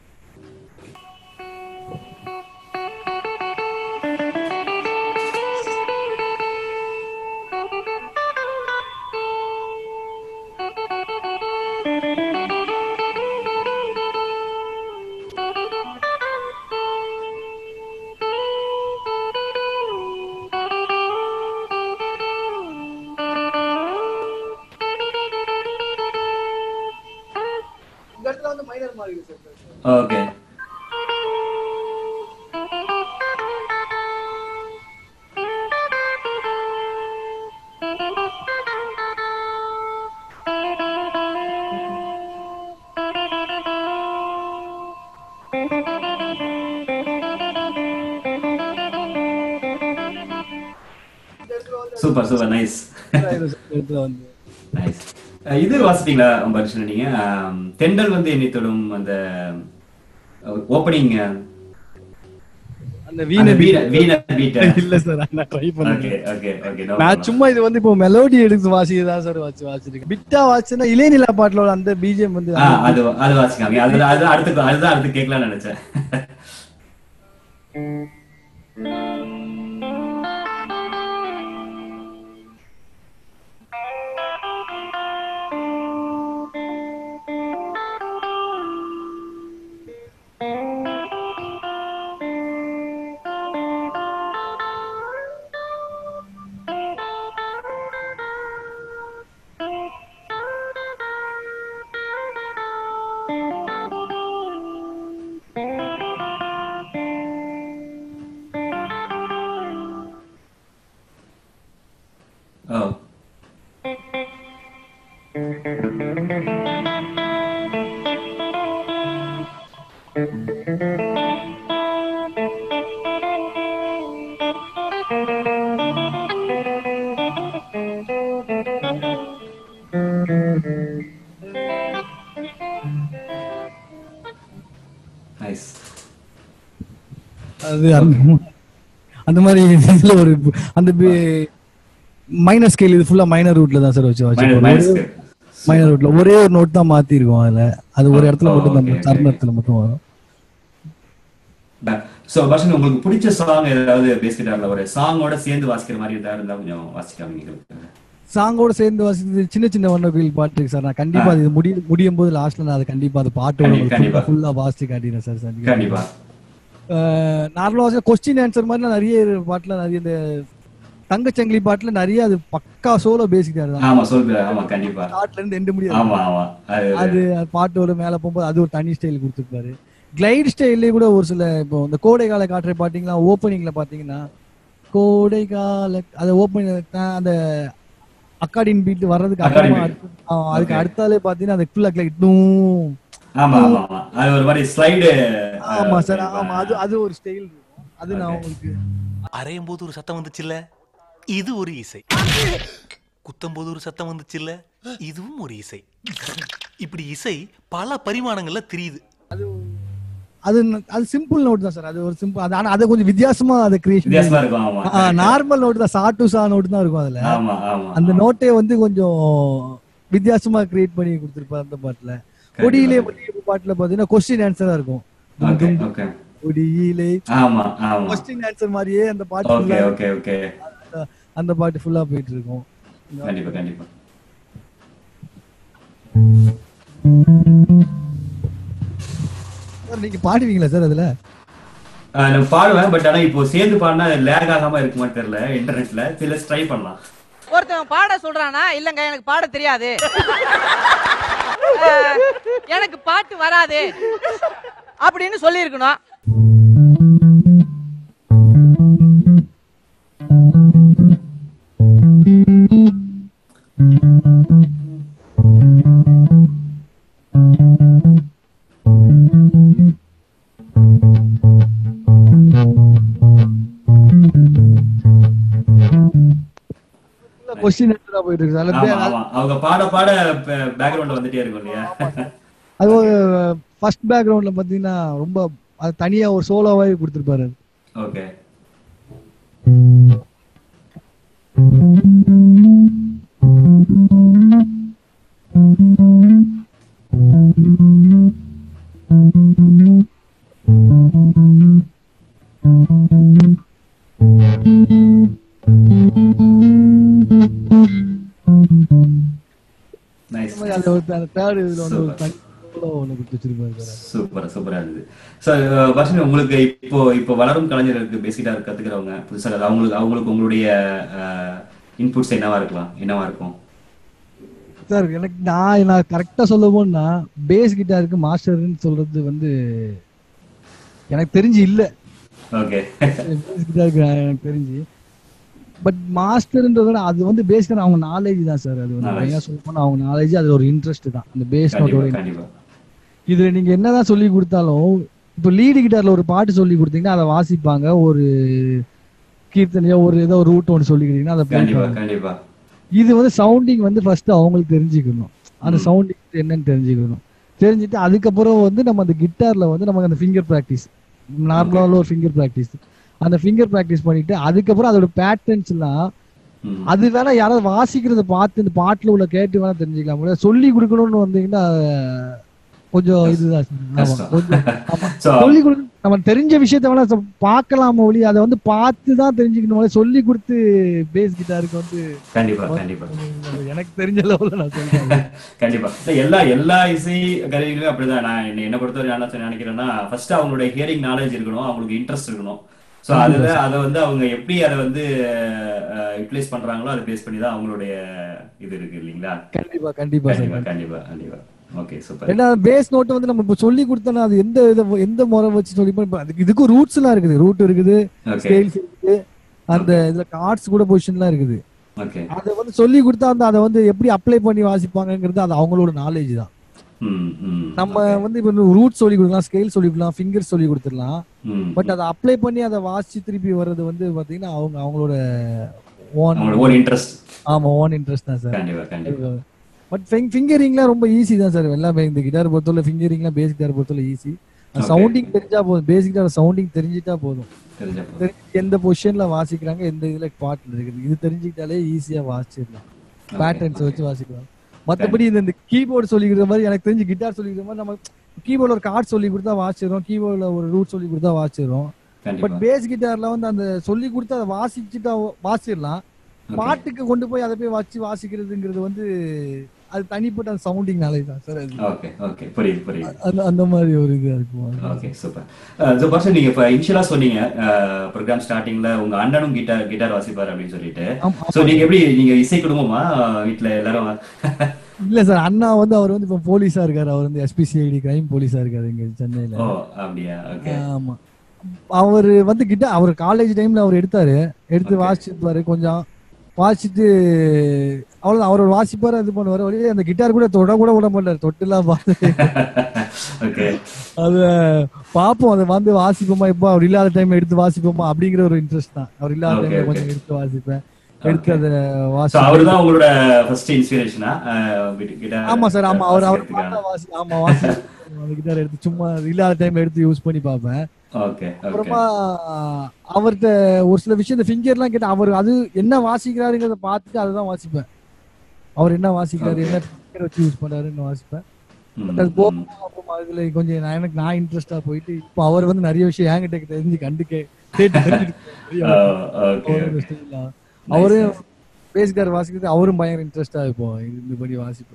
இந்த இடத்துல வந்து மைனர் மாதிரி இருக்கு sir okay super super nice இந்த இடத்துல வந்து நைஸ் இது வாசிட்டீங்களா பரிசு நீங்க ஆம், தென்றல் வந்து என்னை தொடும் அந்த ஓப்பனிங் அந்த வீண வீணை வீண வீண பீட் இல்ல சார் நான் ட்ரை ஓகே பண்ணேன் ஓகே ஓகே நான் சும்மா இது வந்து இப்போ மெலோடி எடுத்து வாசிக்கிறதா சார் வாசி வாசிருக்கேன் பிட்டா வாசினா இளையநிலா பாட்டுல அந்த பிஜிஎம் வந்து ஆ அது அது வாசிக்காங்க அது அது அடுத்து அதுதான் அடுத்து கேட்கலாம்னு நினைச்சேன் ஓ நைஸ் அது அந்த- அந்த மாதிரி இதுல ஒரு அந்த மைனர் ஸ்கேல் இது ஃபுல்லா மைனர் ரூட்ல தான் சார் வச்சு மைனஸ் மைனஸ் வச்சு மைனர் ரூட்ல ஒரே ஒரு நோட் தான் மாத்தி இருக்கோம் அதுல அது ஒரு இடத்துல ஓ, மட்டும் okay, நம்ம okay. சரணத்துல மட்டும் வரும் சோ பர்சன் உங்களுக்கு பிடிச்ச சாங் ஏதாவது பேஸ் கிட்டார்ல ஒரு சாங்கோட சேர்ந்து வாசிக்கிற மாதிரி ஏதாவது இருந்தா கொஞ்சம் வாசிக்காம எங்களுக்கு சாங்கோட சேர்ந்து வாசிக்கிறது சின்ன சின்ன வண்ண கோயில் பாட்டு இருக்கு சார் நான் கண்டிப்பா அது முடி முடியும் போது லாஸ்ட்ல நான் அது கண்டிப்பா அது கண்டிப்பா, கண்டிப்பா. பாட்டோட ஃபுல்லா வாசிச்சு காட்டிடுறேன் சார் சார் கண்டிப்பா நார்மலா கொஸ்டின் ஆன்சர் மாதிரி நிறைய பாட்டுல நிறைய இந்த தங்கச்சங்கிலி பாட்டுல நிறைய அது பக்கா சோலோ பேசிக் தான் ஆமா சொல்ற ஆமா கண்டிப்பா ஸ்டார்ட்ல இருந்து எண்டு முடியாது ஆமா ஆமா அது அது அது பாட்டோட மேல போகும்போது அது ஒரு தனி ஸ்டைல் கொடுத்துருப்பாரு கிளைட் ஸ்டைல்லே கூட ஒரு சில இப்போ இந்த கோடை கால காற்றை பாத்தீங்களா ஓப்பனிங்ல பாத்தீங்கன்னா கோடை கால அது ஓப்பனிங் அந்த அக்காடின் பீட் வர்றதுக்கு Accordion அப்புறமா beat. அடுத்து- ஆ, அதுக்கு Okay. அடுத்தாலே பாத்தீங்கன்னா அது ஃபுல்லா கிளைட் ஆமா ஆமா ஆமா அது ஒரு மாதிரி ஸ்லைடு ஆமா சார் ஆமா அது அது ஒரு ஸ்டைல் இருக்கும் அது நான் Okay. உங்களுக்கு அரையும் போது ஒரு சத்தம் வந்துச்சுல்ல இது ஒரு இசை குத்தம் போது ஒரு சத்தம் வந்துச்சுல்ல இதுவும் ஒரு இசை இப்படி இசை பல பரிமாணங்கள்ல தெரியுது அது அது சிம்பிள் நோட் தான் சார் அது ஒரு சிம்பிள் அது ஆனா அது கொஞ்சம் வித்தியாசமா அது கிரியேஷன் வித்தியாசமா இருக்கும் ஆமா நார்மல் நோட் தான் சா டு சா நோட் தான் இருக்கும் அதுல ஆமா ஆமா அந்த நோட்டே வந்து கொஞ்சம் வித்தியாசமா கிரியேட் பண்ணி கொடுத்திருப்பாரு அந்த பாட்டுல கொடியிலே ஒளியே பாட்டுல பாத்தீங்கன்னா கொஸ்டின் ஆன்சரா இருக்கும் ஓகே ஓகே கொடியிலே ஆமா ஆமா கொஸ்டின் ஆன்சர் மாதிரியே அந்த பாட்டு ஓகே full-ஆ ஓகே ஓகே அந்த- அந்த பாட்டு ஃபுல்லா போயிட்டு இருக்கும் கண்டிப்பா கண்டிப்பா சார் நீங்க பாடுவீங்களா சார் அதுல ஆஹ் நான் பாடுவேன் பட் ஆனா இப்போ சேர்ந்து பாடினா லேக் ஆகாம இருக்குமான்னு தெரியல இன்டர்நெட்ல சில ட்ரை பண்ணலாம் ஒருத்தன் பாட சொல்றானா இல்லங்க எனக்கு பாட தெரியாது அஹ், எனக்கு பாட்டு வராது அப்படின்னு சொல்லியிருக்கணும் கொஸ்டின் ஆன்சரா போயிட்டு இருக்கு அதுல ஆமா பே- ஆமா அவங்க பாட பாட பேக்ரவுண்ட்ல வந்துட்டே இருக்கும் இல்லையா அது ஒரு ஃபர்ஸ்ட் பேக்ரவுண்ட்ல பாத்தீங்கன்னா ரொம்ப அது தனியா ஒரு சோலோவாவே கொடுத்திருப்பாரு அது. ஓகே நைஸ் இந்த மாதிரி அதுல ஒரு தேர்ட் இதுல வந்து ஒரு Super. தனி solo ஒண்ணு கொடுத்து வச்சிருப்பாரு சார் சூப்பர் சூப்பரா இருந்தது சார் வர்ஷினி உங்களுக்கு இப்போ இப்போ வளரும் கலைஞர்களுக்கு பேசிக்கா கத்துக்கிறவங்க புதுசா அது அவங்களுக்கு அவங்களுக்கு உங்களுடைய இன்புட்ஸ் என்னவா இருக்கலாம் என்னவா இருக்கும் சார் எனக்கு நான் நான் கரெக்டா சொல்ல போனா பேஸ் கிட்டாருக்கு மாஸ்டர்னு சொல்றது வந்து எனக்கு தெரிஞ்சு இல்ல ஓகே பேஸ் கிட்டாருக்கு எனக்கு தெரிஞ்சு பட் மாஸ்டர்ன்றத விட அது வந்து பேஸ் அவங்க நாலேஜ் தான் சார் அது வந்து Knowledge. மெயினா சொல்ல போனா அவங்க நாலேஜ் அது ஒரு இன்ட்ரெஸ்ட் தான் அந்த பேஸ் கண்டிப்பா நோட்டோட கண்டிப்பா இதுல நீங்க என்னதான் சொல்லி கொடுத்தாலும் இப்போ லீடு கிட்டார்ல ஒரு பாட்டு சொல்லி கொடுத்தீங்கன்னா அதை வாசிப்பாங்க ஒரு கீர்த்தனையோ ஒரு ஏதோ ஒரு ரூட் ஒன்று சொல்லி கொடுத்தீங்கன்னா அதை play கண்டிப்பா பண்ணுவாங்க. கண்டிப்பா இது வந்து சவுண்டிங் வந்து ஃபர்ஸ்ட் அவங்களுக்கு தெரிஞ்சுக்கணும் அந்த ம். சவுண்டிங் என்னன்னு தெரிஞ்சுக்கணும் தெரிஞ்சுட்டு அதுக்கப்புறம் வந்து நம்ம அந்த கிட்டார்ல வந்து நமக்கு அந்த ஃபிங்கர் ப்ராக்டிஸ் நார்மலான ஒரு ஃபிங்கர் ப்ராக்டிஸ் அந்த ஃபிங்கர் ப்ராக்டிஸ் பண்ணிட்டு அதுக்கப்புறம் அதோட பேட்டர்ன்ஸ் எல்லாம் ம். அது வேணா யாராவது வாசிக்கிறத பார்த்து இந்த பாட்டுல உள்ள கேட்டு வேணா தெரிஞ்சுக்கலாம் முடியாது சொல்லி கொடுக்கணும்னு வந்தீங்கன்னா கொஞ்சம் இதுதான் sir. ஆமா, கஷ்டம். கொஞ்சம் ஆமா. So, சொல்லி கொடுக்க நம்ம தெரிஞ்ச விஷயத்த வேணா சொ- பார்க்கலாம் ஒளி அதை வந்து பார்த்து தான் தெரிஞ்சுக்கணும் ஒழிய சொல்லி கொடுத்து பேஸ் கிட்டாருக்கு வந்து கண்டிப்பா கண்டிப்பா எனக்கு தெரிஞ்ச லெவல்ல நான் சொல்றேன் கண்டிப்பா இல்ல, எல்லா எல்லா இசை கருவிகளும் அப்படிதான் நான் என்ன- என்னை பொறுத்தவரை நான் என்ன நினைக்கிறேன்னா ஃபர்ஸ்ட் அவங்களுடைய ஹியரிங் நாலேஜ் இருக்கணும் அவங்களுக்கு இன்ட்ரெஸ்ட் இருக்கணும் சோ அதுல அதை வந்து அவங்க எப்படி அதை வந்து யூட்டிலைஸ் பண்றாங்களோ அதை பேஸ் பண்ணி தான் அவங்களுடைய இது இருக்கு இல்லைங்களா கண்டிப்பா கண்டிப்பா சார் கண்டிப்பா கண்டிப்பா கண்டிப்பா ஓகே சூப்பர் ஏன்னா பேஸ் நோட் வந்து நம்ம இப்ப சொல்லி கொடுத்தோம்னா அது எந்த இத எந்த முறை வச்சு சொல்லி இப்ப அதுக்கு இதுக்கும் ரூட்ஸ் எல்லாம் இருக்குது ரூட் இருக்குது ஓகே ஸ்கேல்ஸ் இருக்குது அந்த இதுல கார்ட்ஸ் கூட பொசிஷன்லாம் இருக்குது ஓகே அதை வந்து சொல்லி கொடுத்தா வந்து அதை வந்து எப்படி அப்ளை பண்ணி வாசிப்பாங்கங்கிறது அது அவங்களோட நாலேஜ் தான் ம் ம் நம்ம வந்து இப்ப ரூட் சொல்லி கொடுக்கலாம் ஸ்கேல் சொல்லி கொடுக்கலாம் ஃபிங்கர் சொல்லி கொடுத்துடலாம் ம் பட் அதை அப்ளை பண்ணி அதை வாசிச்சு திருப்பி வர்றது வந்து பாத்தீங்கன்னா அவங்க அவங்களோட ஓன் அவங்களோட ஓன் இன்ட்ரெஸ்ட் ஆமா ஓன் இன்ட்ரெஸ்ட் தான் சார் கண்டிப்பா கண்டிப்பா பட் ஃபிங்கரிங்லாம் ரொம்ப ஈஸி தான் சார் எல்லாமே இந்த கிட்டார் பொறுத்தவரை ஃபிங்கரிங்லாம் பேஸ் கிட்டார் பொறுத்தவரை ஈஸி Okay. சவுண்டிங் தெரிஞ்சா போதும் பேசிக் கிட்டார் சவுண்டிங் தெரிஞ்சிட்டா போதும் தெரிஞ்சா போதும். தெரிஞ்சு எந்த பொசிஷன்ல வாசிக்கிறாங்க எந்த இதுல பாட்டுல இருக்குது இது தெரிஞ்சுக்கிட்டாலே ஈஸியா வாசிச்சிடலாம் பேட்டர்ன்ஸ் வச்சு வாசிக்கலாம் மத்தபடி இந்த இந்த கீபோர்டு சொல்லி கொடுக்குற மாதிரி எனக்கு தெரிஞ்சு கிட்டார் சொல்லி கொடுக்குற மாதிரி நம்ம கீபோர்ட்ல ஒரு கார்டு சொல்லி கொடுத்தா வாசிடுறோம் கீபோர்ட்ல ஒரு ரூட் சொல்லி கொடுத்தா வாசிடுறோம் பட் கண்டிப்பா பேஸ் கிட்டார்ல வந்து அந்த சொல்லி கொடுத்து அதை வாசிச்சுட்டா வாசிடலாம் Okay. பாட்டுக்கு கொண்டு போய் அதை போய் வச்சு வாசிக்கிறதுங்கிறது வந்து அது தனிப்பட்ட அந்த சவுண்டிங் நாலேஜ் தான் சார் அது ஓகே ஓகே புரியுது புரியுது அந்த அந்த மாதிரி ஒரு இது இருக்கும் ஓகே சூப்பர் ஸோ பர்சன் நீங்க இப்போ இனிஷியலா சொன்னீங்க ப்ரோக்ராம் ஸ்டார்டிங்ல உங்க அண்ணனும் கிட்டார் கிட்டார் வாசிப்பாரு அப்படின்னு சொல்லிட்டு ஆமா, ஸோ நீங்க எப்படி நீங்க இசை குடும்பமா வீட்ல எல்லாரும் இல்ல சார் அண்ணா வந்து அவர் வந்து இப்ப போலீஸா இருக்காரு அவர் வந்து எஸ்பிசிஐடி கிரைம் போலீஸா இருக்காரு இங்க சென்னையில ஓ அப்படியா ஓகே ஆமா அவர் வந்து கிட்ட அவர் காலேஜ் டைம்ல அவர் எடுத்தாரு எடுத்து Okay. வாசிச்சிருப்பாரு கொஞ்சம் வாசிச்சுட்டு அவ்வளவுதான் அவர் வாசிப்பாரு இது பண்ணுவாரு வழியே அந்த கிட்டார் கூட தொட கூட விட மாட்டாரு தொட்டுலாம் பார்த்து ஓகே அத பாப்போம் அதை வந்து வாசிப்போமா இப்போ அவர் இல்லாத டைம் எடுத்து வாசிப்போமா அப்படிங்கிற ஒரு இன்ட்ரெஸ்ட் தான் அவர் இல்லாத Okay, டைம்ல okay. கொஞ்சம் எடுத்து வாசிப்பேன் எடுத்து Okay. அதை ஸோ வாசி அவர் தான் உங்களோட ஃபர்ஸ்ட் இன்ஸ்பிரேஷனா கிட்டார் ஆமா சார் ஆமா அவர் அவர் பார்த்தா வாசி ஆமா வாசி அந்த கிட்டார் எடுத்து சும்மா இல்லாத டைம்ல எடுத்து யூஸ் பண்ணி பார்ப்பேன் ஓகே ஓகே அப்புறமா அவர்கிட்ட ஒரு சில விஷயம் இந்த ஃபிங்கர்லாம் கேட்டு அவர் அது என்ன வாசிக்கிறாருங்கிறத பார்த்துட்டு அதை தான் வாசிப்பேன் அவர் என்ன வாசிக்கிறாரு Okay. என்ன finger வச்சு யூஸ் பண்றாருன்னு வாசிப்பேன் பட் அது போக அப்புறமா அதுல கொஞ்சம் நான் எனக்கு நான் இன்ட்ரெஸ்டா போயிட்டு இப்போ அவர் வந்து நிறைய விஷயம் என்கிட்ட தெரிஞ்சு கண்டு கே கேட்டு தெரிஞ்சுட்டு ஓகே அவரோட style லாம். அவரும் பேசிக்கார் வாசிக்கிறது அவரும் பயங்கர இன்ட்ரெஸ்டா இருப்போம் இந்த படி வாசிப்பார்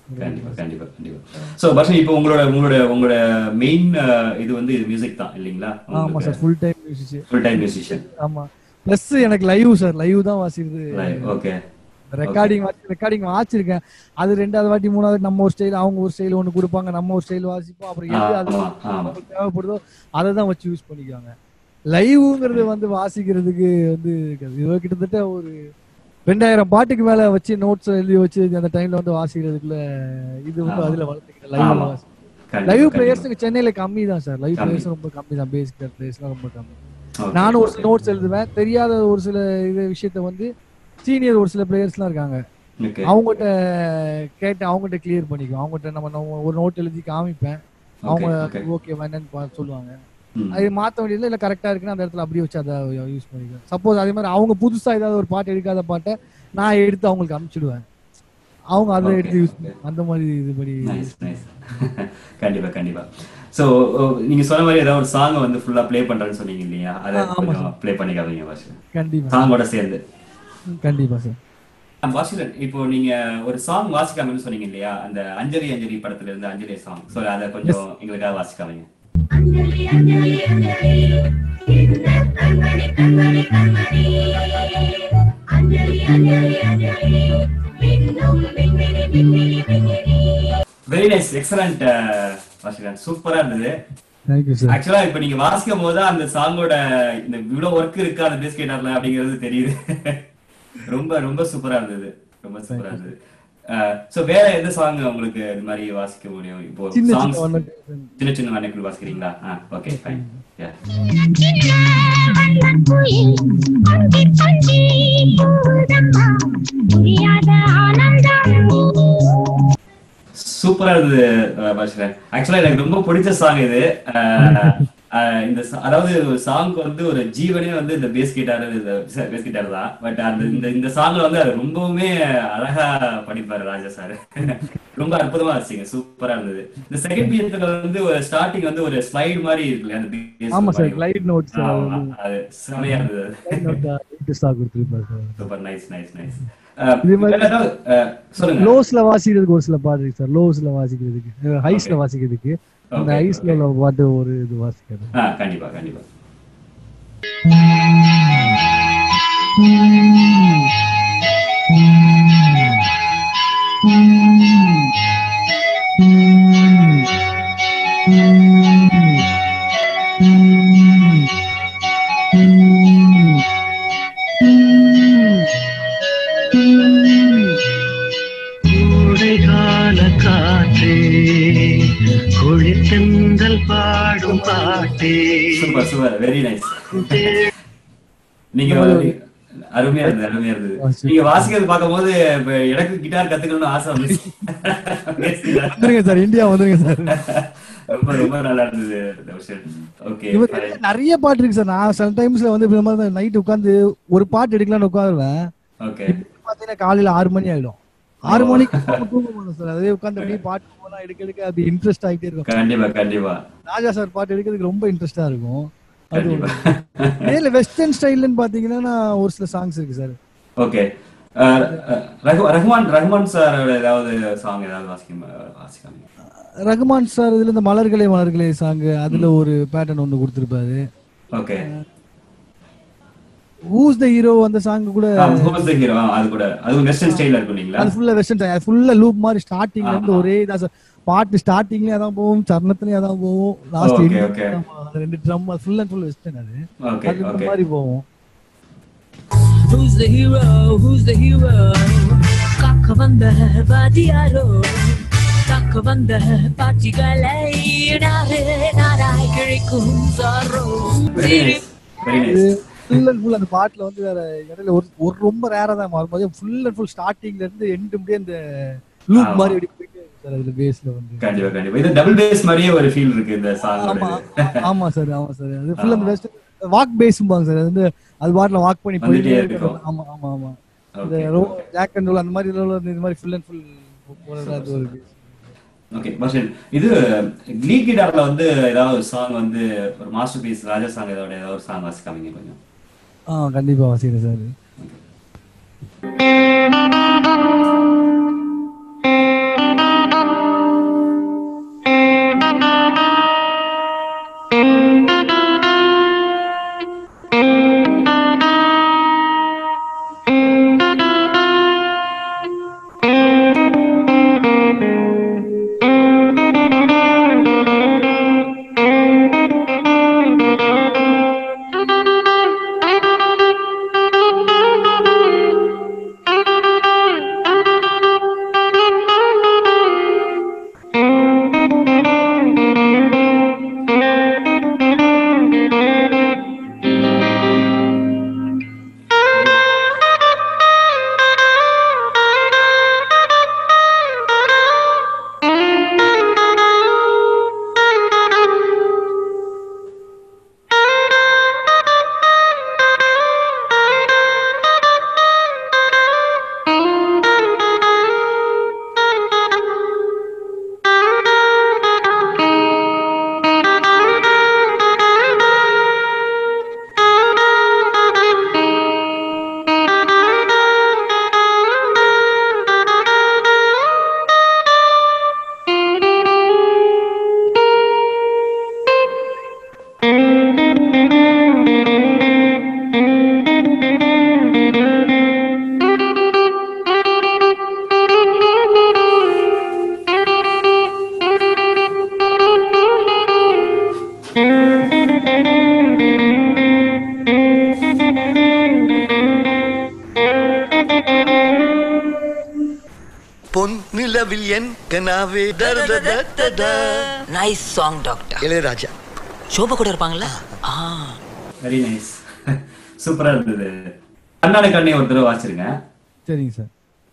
கண்டிப்பா கண்டிப்பா கண்டிப்பா சோ பர்ஷன் இப்போ உங்களோட உங்களோட உங்களோட மெயின் இது வந்து மியூசிக் தான் இல்லீங்களா ஆமா sir full time music full time musician ஆமா பிளஸ் எனக்கு லைவ் சார் லைவ் தான் வாசிக்கிறது ஓகே ரெக்கார்டிங் வாசி ரெக்கார்டிங் வாசிச்சிருக்கேன் அது ரெண்டாவது வாட்டி மூணாவது நம்ம ஒரு ஸ்டைல் அவங்க ஒரு ஸ்டைல் ஒன்று கொடுப்பாங்க நம்ம ஒரு ஸ்டைல் வாசிப்போம் அப்புறம் எது அது ஆமா, ஆமா. நமக்கு தேவைப்படுதோ அதை தான் வச்சு யூஸ் பண்ணிக்குவாங்க லைவ்ங்கிறது வந்து வாசிக்கிறதுக்கு வந்து இது கிட்டத்தட்ட ஒரு ரெண்டாயிரம் பாட்டுக்கு மேல வச்சு நோட்ஸ் எழுதி வச்சு அந்த டைம்ல வந்து வாசிக்கிறதுக்குள்ள இது வந்து ஆமா. அதுல வளர்த்துக்கிட்டேன் லைவ்ல ஆமா. வாசி கண்டிப்பா, லைவ் கண்டிப்பா. பிளேயர்ஸ் சென்னையில கம்மி தான் சார் லைவ் கம்மி. பிளேயர்ஸ் ரொம்ப கம்மி தான் பேசிக் பிளேயர்ஸ்லாம் ரொம்ப கம்மி Okay, நானும் ஒரு okay. நோட்ஸ் எழுதுவேன் தெரியாத ஒரு சில இது விஷயத்த வந்து சீனியர் ஒரு சில பிளேயர்ஸ்லாம் இருக்காங்க Okay. அவங்ககிட்ட கேட்டு அவங்ககிட்ட கிளியர் பண்ணிக்குவோம் அவங்ககிட்ட நம்ம நம்ம ஒரு நோட் எழுதி காமிப்பேன் அவங்க okay. ஓகே என்னன்னு பா- சொல்லுவாங்க ம். அது மாத்த வேண்டியதுல இல்ல கரெக்டா இருக்குன்னா அந்த இடத்துல அப்படியே வச்சு அதை யூஸ் பண்ணிக்குவேன் சப்போஸ் அதே மாதிரி அவங்க புதுசா ஏதாவது ஒரு பாட்டு எடுக்காத பாட்டை நான் எடுத்து அவங்களுக்கு அனுப்பிச்சிடுவேன் அவங்க அதை Okay, எடுத்து யூஸ் okay. அந்த மாதிரி இது படி நைஸ் நைஸ் கண்டிப்பா கண்டிப்பா சோ நீங்க சொன்ன மாதிரி ஏதாவது ஒரு சாங் வந்து ஃபுல்லா ப்ளே பண்றேன்னு சொன்னீங்க இல்லையா அதை ஆ, ஆமா கொஞ்சம் ப்ளே பண்ணிக்காதீங்க பாஷன் கண்டிப்பா சாங்கோட சேர்ந்து கண்டிப்பா சார் வாசிகன் இப்போ நீங்க ஒரு சாங் வாசிக்காமன்னு சொன்னீங்க இல்லையா அந்த அஞ்சலி அஞ்சலி படத்துல இருந்து அஞ்சலி சாங் சோ அதை கொஞ்சம் எங்களுக்காக வாசிக்காதீங்க வெரி நைஸ் எக்ஸலண்ட் வாசிகன் சூப்பரா இருந்தது தேங்க்யூ சார் ஆக்சுவலா இப்ப நீங்க வாசிக்கும் போது அந்த சாங்கோட இந்த இவ்வளவு ஒர்க் இருக்கு அந்த பேஸ் கேட்டார்ல அப்படிங்கிறது தெரியுது ரொம்ப ரொம்ப சூப்பரா இருந்தது ரொம்ப சூப்பரா இருந்தது சோ வேற எந்த சாங் உங்களுக்கு இது மாதிரி வாசிக்க முடியும் இப்போ சின்ன சாங்ஸ் சின்ன ஒண்ணு சின்ன சின்ன வண்ணங்கள் வாசிக்கிறீங்களா ஓகே ஃபைன் சூப்பரா இருந்தது பாஷகன் ஆக்சுவலா எனக்கு ரொம்ப பிடிச்ச சாங் இது அஹ், அஹ், இந்த sa- அதாவது சாங் வந்து ஒரு ஜீவனே வந்து இந்த பேஸ் கிட்டார் பேஸ் கிட்டார் தான் பட் அந்த இந்த இந்த சாங்ல வந்து அது ரொம்பவுமே அழகா பண்ணிப்பாரு ராஜா சார் ரொம்ப அற்புதமா இருந்துச்சுங்க சூப்பரா இருந்தது இந்த செகண்ட் பீரியட்ல வந்து ஒரு ஸ்டார்டிங் வந்து ஒரு ஸ்லைடு மாதிரி இருக்குல்ல அந்த bass ஆமா சார் மாதிரி. லைட் நோட்ஸ் ஆமா, அது செமையா இருந்தது ஸ்டாக் கொடுத்துருப்பாரு sir super nice nice nice இதே மாதிரி- சொல்லுங்க லோஸ்ல வாசிக்கிறதுக்கு ஒரு சில பாட்டு இருக்கு சார் லோஸ்ல வாசிக்கிறதுக்கு ஹைஸ்ல வாசிக்கிறதுக்கு அந்த Okay, ஹைஸ்ல உள்ள பாட்டு ஒரு இது வாசிக்கிறது ஆ கண்டிப்பா கண்டிப்பா கோடைகால காற்றே குளித்தெந்தல் பாடும் பாட்டே சூப்பர் சூப்பர் வெரி நைஸ் நீங்க நீங்க- அருமையா இருந்தது அருமையா இருந்தது நீங்க வாசிக்கிறது பார்க்கும்போது இப்ப எனக்கு கிட்டார் கத்துக்கணும்னு ஆசை வந்துச்சு வந்துருங்க சார் இந்தியா வந்துருங்க சார் ரொம்ப ரொம்ப நல்லா இருந்தது ஓகே இது மாதிரி நிறைய பாட்டு இருக்கு சார் நான் சில டைம்ஸ்ல வந்து இந்த மாதிரி நைட் உட்காந்து ஒரு பாட்டு எடுக்கலாம்னு உட்காருவேன் ஓகே பாத்தீங்கன்னா காலையில ஆறு மணி ஆயிடும் ஆறு மணிக்கு அப்புறம் தூங்க மாட்டோம் சார் அதே உட்காந்து அப்படியே பாட்டு போனா எடுக்க எடுக்க அது இன்ட்ரெஸ்ட் ஆகிட்டே இருக்கும் கண்டிப்பா கண்டிப்பா ராஜா சார் பாட்டு எடுக்கிறதுக்கு ரொம்ப இன்ட்ரெஸ்டா இருக்கும் அது கண்டிப்பா நேர்ல வெஸ்டர்ன் ஸ்டைல்னு பாத்தீங்கன்னா நான் ஒரு சில சாங்ஸ் இருக்கு sir okay Rahman Rahman sir ஏதாவது சாங் ஏதாவது வாசிக்க வாசிக்காம ரகுமான் சார் இதுல இந்த மலர்களே மலர்களே சாங் அதுல ஒரு பேட்டர்ன் ஒண்ணு கொடுத்திருப்பாரு ஓகே ஹூஸ் த ஹீரோ அந்த சாங் கூட ஹூஸ் த ஹீரோ அது கூட அது வெஸ்டர்ன் ஸ்டைல்ல இருக்கும் இல்லைங்களா அது ஃபுல்லா வெஸ்டர்ன் அது ஃபுல்லா லூப் மாதிரி ஸ்டார்டிங்ல இருந்து ஆமா. ஒரே இதான் சார் பாட்டு ஸ்டார்டிங்லயே அதான் போகும் சரணத்துலயே அதான் போகும் லாஸ்ட் Okay, okay. ரெண்டு drum full and full western அது ஓகே அது இந்த ஓகே மாதிரி போகும் Who's the hero? Who's the hero? காக்க வந்த வாதியாரோ காக்க வந்த பாட்டிகளை நாரே நாராய் கிழிக்கும் சாரோ very nice very nice full and full அந்த பாட்டுல வந்து வேற இடையில ஒரு ஒரு ரொம்ப ரேரா தான் மாறும் ஃபுல் அண்ட் ஃபுல் ஸ்டார்டிங்ல இருந்து எண்டு முடிய அந்த லூப் ஆமா. மாதிரி அப்படி போயிட்டே இருக்கு சார் அதுல பேஸ்ல வந்து கண்டிப்பா கண்டிப்பா இது டபுள் பேஸ் மாதிரியே ஒரு ஃபீல் இருக்கு இந்த ஆமா சாங் ஆமா சார் ஆமா சார் அது ஃபுல் அந்த வெஸ்ட் வாக் பேஸ்ம்பாங்க சார் அது வந்து அது பாட்டுல வாக் பண்ணி வந்துட்டே போயிட்டே இருக்கும். இருக்கும் ஆமா ஆமா ஆமா இந்த ஓகே ரோ ஜாக் அண்ட் ரோல் அந்த மாதிரி இதுல இந்த மாதிரி ஃபுல் அண்ட் ஃபுல் போறது அது ஒரு bass. ஓகே பர்ஷன் இது லீட் கிட்டார்ல வந்து ஏதாவது ஒரு சாங் வந்து ஒரு மாஸ்டர் பீஸ் ராஜா சாங் ஏதாவது ஏதாவது ஒரு சாங் வாசிக்காமீங்க கொஞ்சம் ஆ கண்டிப்பா வாசிக்கிறேன் சார் Thank பொன் நிலவில் என் கனாவே nice song doctor Ilaiyaraaja Shoba கூட இருப்பாங்கல்ல ஆ வெரி நைஸ் சூப்பரா இருந்தது கண்ணாடி கண்ணை ஒரு தடவை வாசிருங்க சரிங்க சார்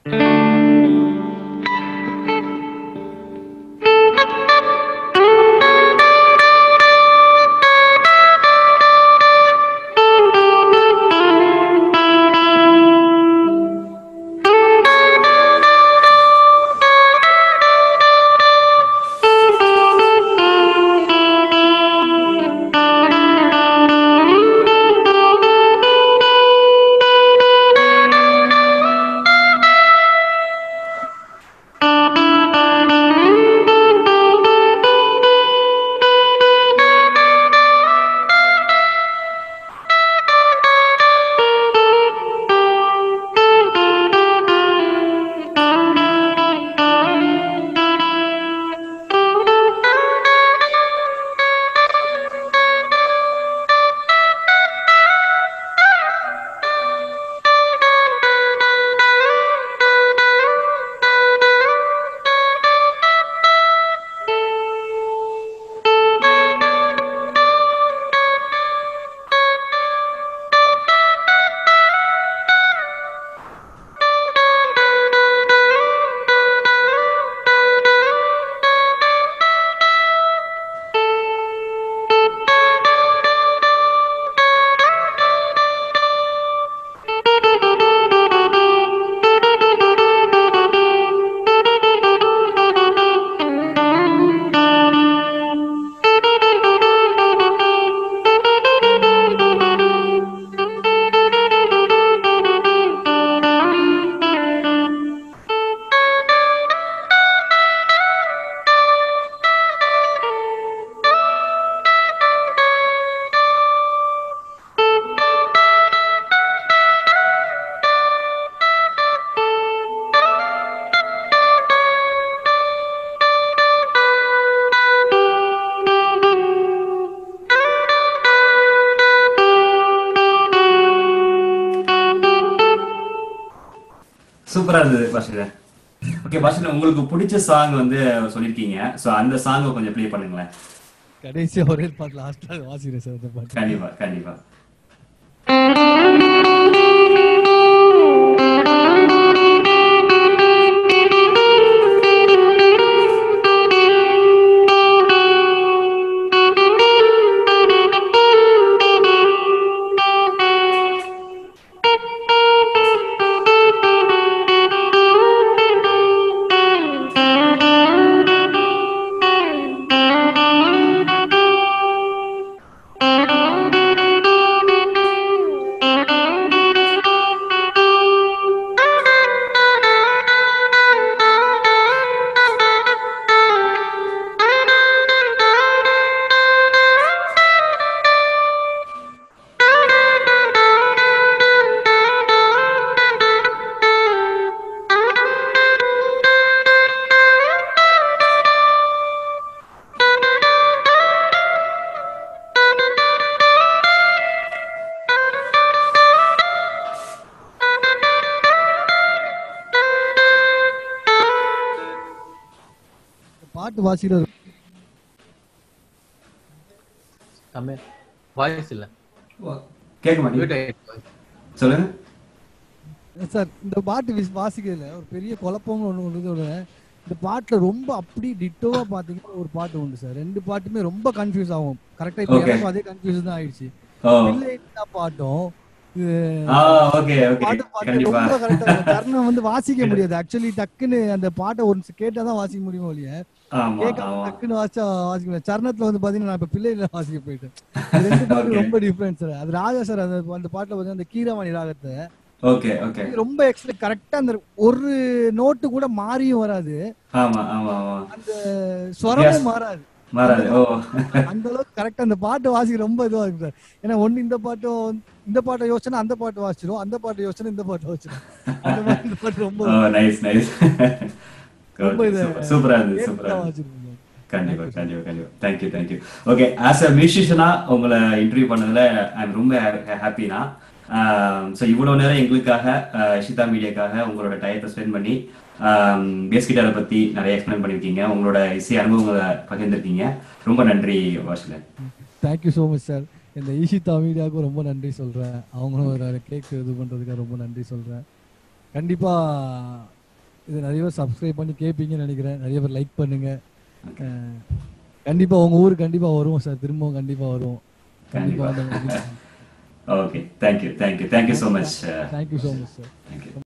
சூப்பரா இருந்தது பாஷில ஓகே பாஷில உங்களுக்கு பிடிச்ச சாங் வந்து சொல்லிருக்கீங்க சோ அந்த சாங் கொஞ்சம் ப்ளே பண்ணுங்களேன் கடைசியா ஒரே பாட்டு லாஸ்ட்ல வாசிக்கிறேன் சார் அந்த பாட்டு கண்டிப்பா கண்டிப்பா பாட்டு வாசிக்கிறது கம்மி வாய்ஸ் இல்ல கேட்க மாட்டேங்குது சொல்லுங்க சார் இந்த பாட்டு விஸ்- வாசிக்கிறதுல ஒரு பெரிய குழப்பம்னு ஒன்று ஒன்று இந்த பாட்டுல ரொம்ப அப்படி டிட்டோவா பாத்தீங்கன்னா ஒரு பாட்டு உண்டு சார் ரெண்டு பாட்டுமே ரொம்ப கன்ஃபியூஸ் ஆகும் கரெக்டா இப்போ Okay. எனக்கும் அதே கன்ஃபியூஸ் தான் ஆயிடுச்சு ஓ. பிள்ளைன்னா பாட்டும் இது ஆ, okay, okay. பாட்டு பாட்டு கண்டிப்பா. ரொம்ப கரெக்டா தருணம் வந்து வாசிக்க முடியாது ஆக்சுவலி டக்குன்னு அந்த பாட்டை ஒரு கேட்டா தான் வாசிக்க முடியும் இல்லைய ஆமா, கேட்காம ஆமா. டக்குன்னு வாசிச்சா வாசிக்க முடியாது சரணத்துல வந்து பாத்தீங்கன்னா நான் இப்ப பிள்ளைல வாசிக்க போயிட்டேன் இது ரெண்டு பாட்டு Okay. ரொம்ப டிஃபரன்ஸ் சார் அது ராஜா சார் அந்த அந்த பாட்டுல வந்து அந்த கீரவாணி ராகத்தை ஓகே ஓகே இது ரொம்ப எக்ஸ்ட்ரா கரெக்டா அந்த ஒரு நோட்டு கூட மாறியும் வராது ஆமா ஆமா ஆமா அந்த ஸ்வரமும் Yes. மாறாது மாறாது ஓ அந்த அளவுக்கு கரெக்டா அந்த பாட்டு வாசிக்க ரொம்ப இதுவா இருக்கு சார் ஏன்னா ஒண்ணு இந்த பாட்டும் இந்த பாட்டை யோசிச்சா அந்த பாட்டு வாசிச்சிடும் அந்த பாட்டு யோசிச்சா இந்த பாட்டு வாசிச்சிடும் அந்த மாதிரி இந்த பாட்டு ரொம்ப ஓ நைஸ் நைஸ் ரொம்ப இது சூப்பரா இருந்தது சூப்பரா கேட்டா இருந்தது வாசிச்சிருக்கீங்க கண்டிப்பா கண்டிப்பா கண்டிப்பா thank you thank you okay as a மியூசிஷியனா உங்களை இன்டர்வியூ பண்ணதுல ஐ எம் ரொம்ப ஹாப்பினா ஸோ இவ்வளவு நேரம் எங்களுக்காக அஹ், இஷிதா மீடியாக்காக உங்களோட டயத்தை ஸ்பெண்ட் பண்ணி பேஸ் கிட்டாரை பத்தி நிறைய எக்ஸ்பிளைன் பண்ணிருக்கீங்க உங்களோட இசை அனுபவங்களை பகிர்ந்திருக்கீங்க ரொம்ப நன்றி வாஷிலன் தேங்க்யூ ஸோ மச் சார் இந்த ஈஷிதா மீடியாவுக்கும் ரொம்ப நன்றி சொல்றேன் அவங்களும் ஒரு கேக் இது பண்றதுக்காக ரொம்ப நன்றி சொல்றேன் கண்டிப்பா இது நிறைய பேர் சப்ஸ்கிரைப் பண்ணி கேட்பீங்கன்னு நினைக்கிறேன் நிறைய பேர் லைக் பண்ணுங்க அஹ், கண்டிப்பா உங்க ஊருக்கு கண்டிப்பா வருவோம் சார் திரும்பவும் கண்டிப்பா வருவோம் கண்டிப்பா okay thank you thank you thank you so much thank you so much sir thank you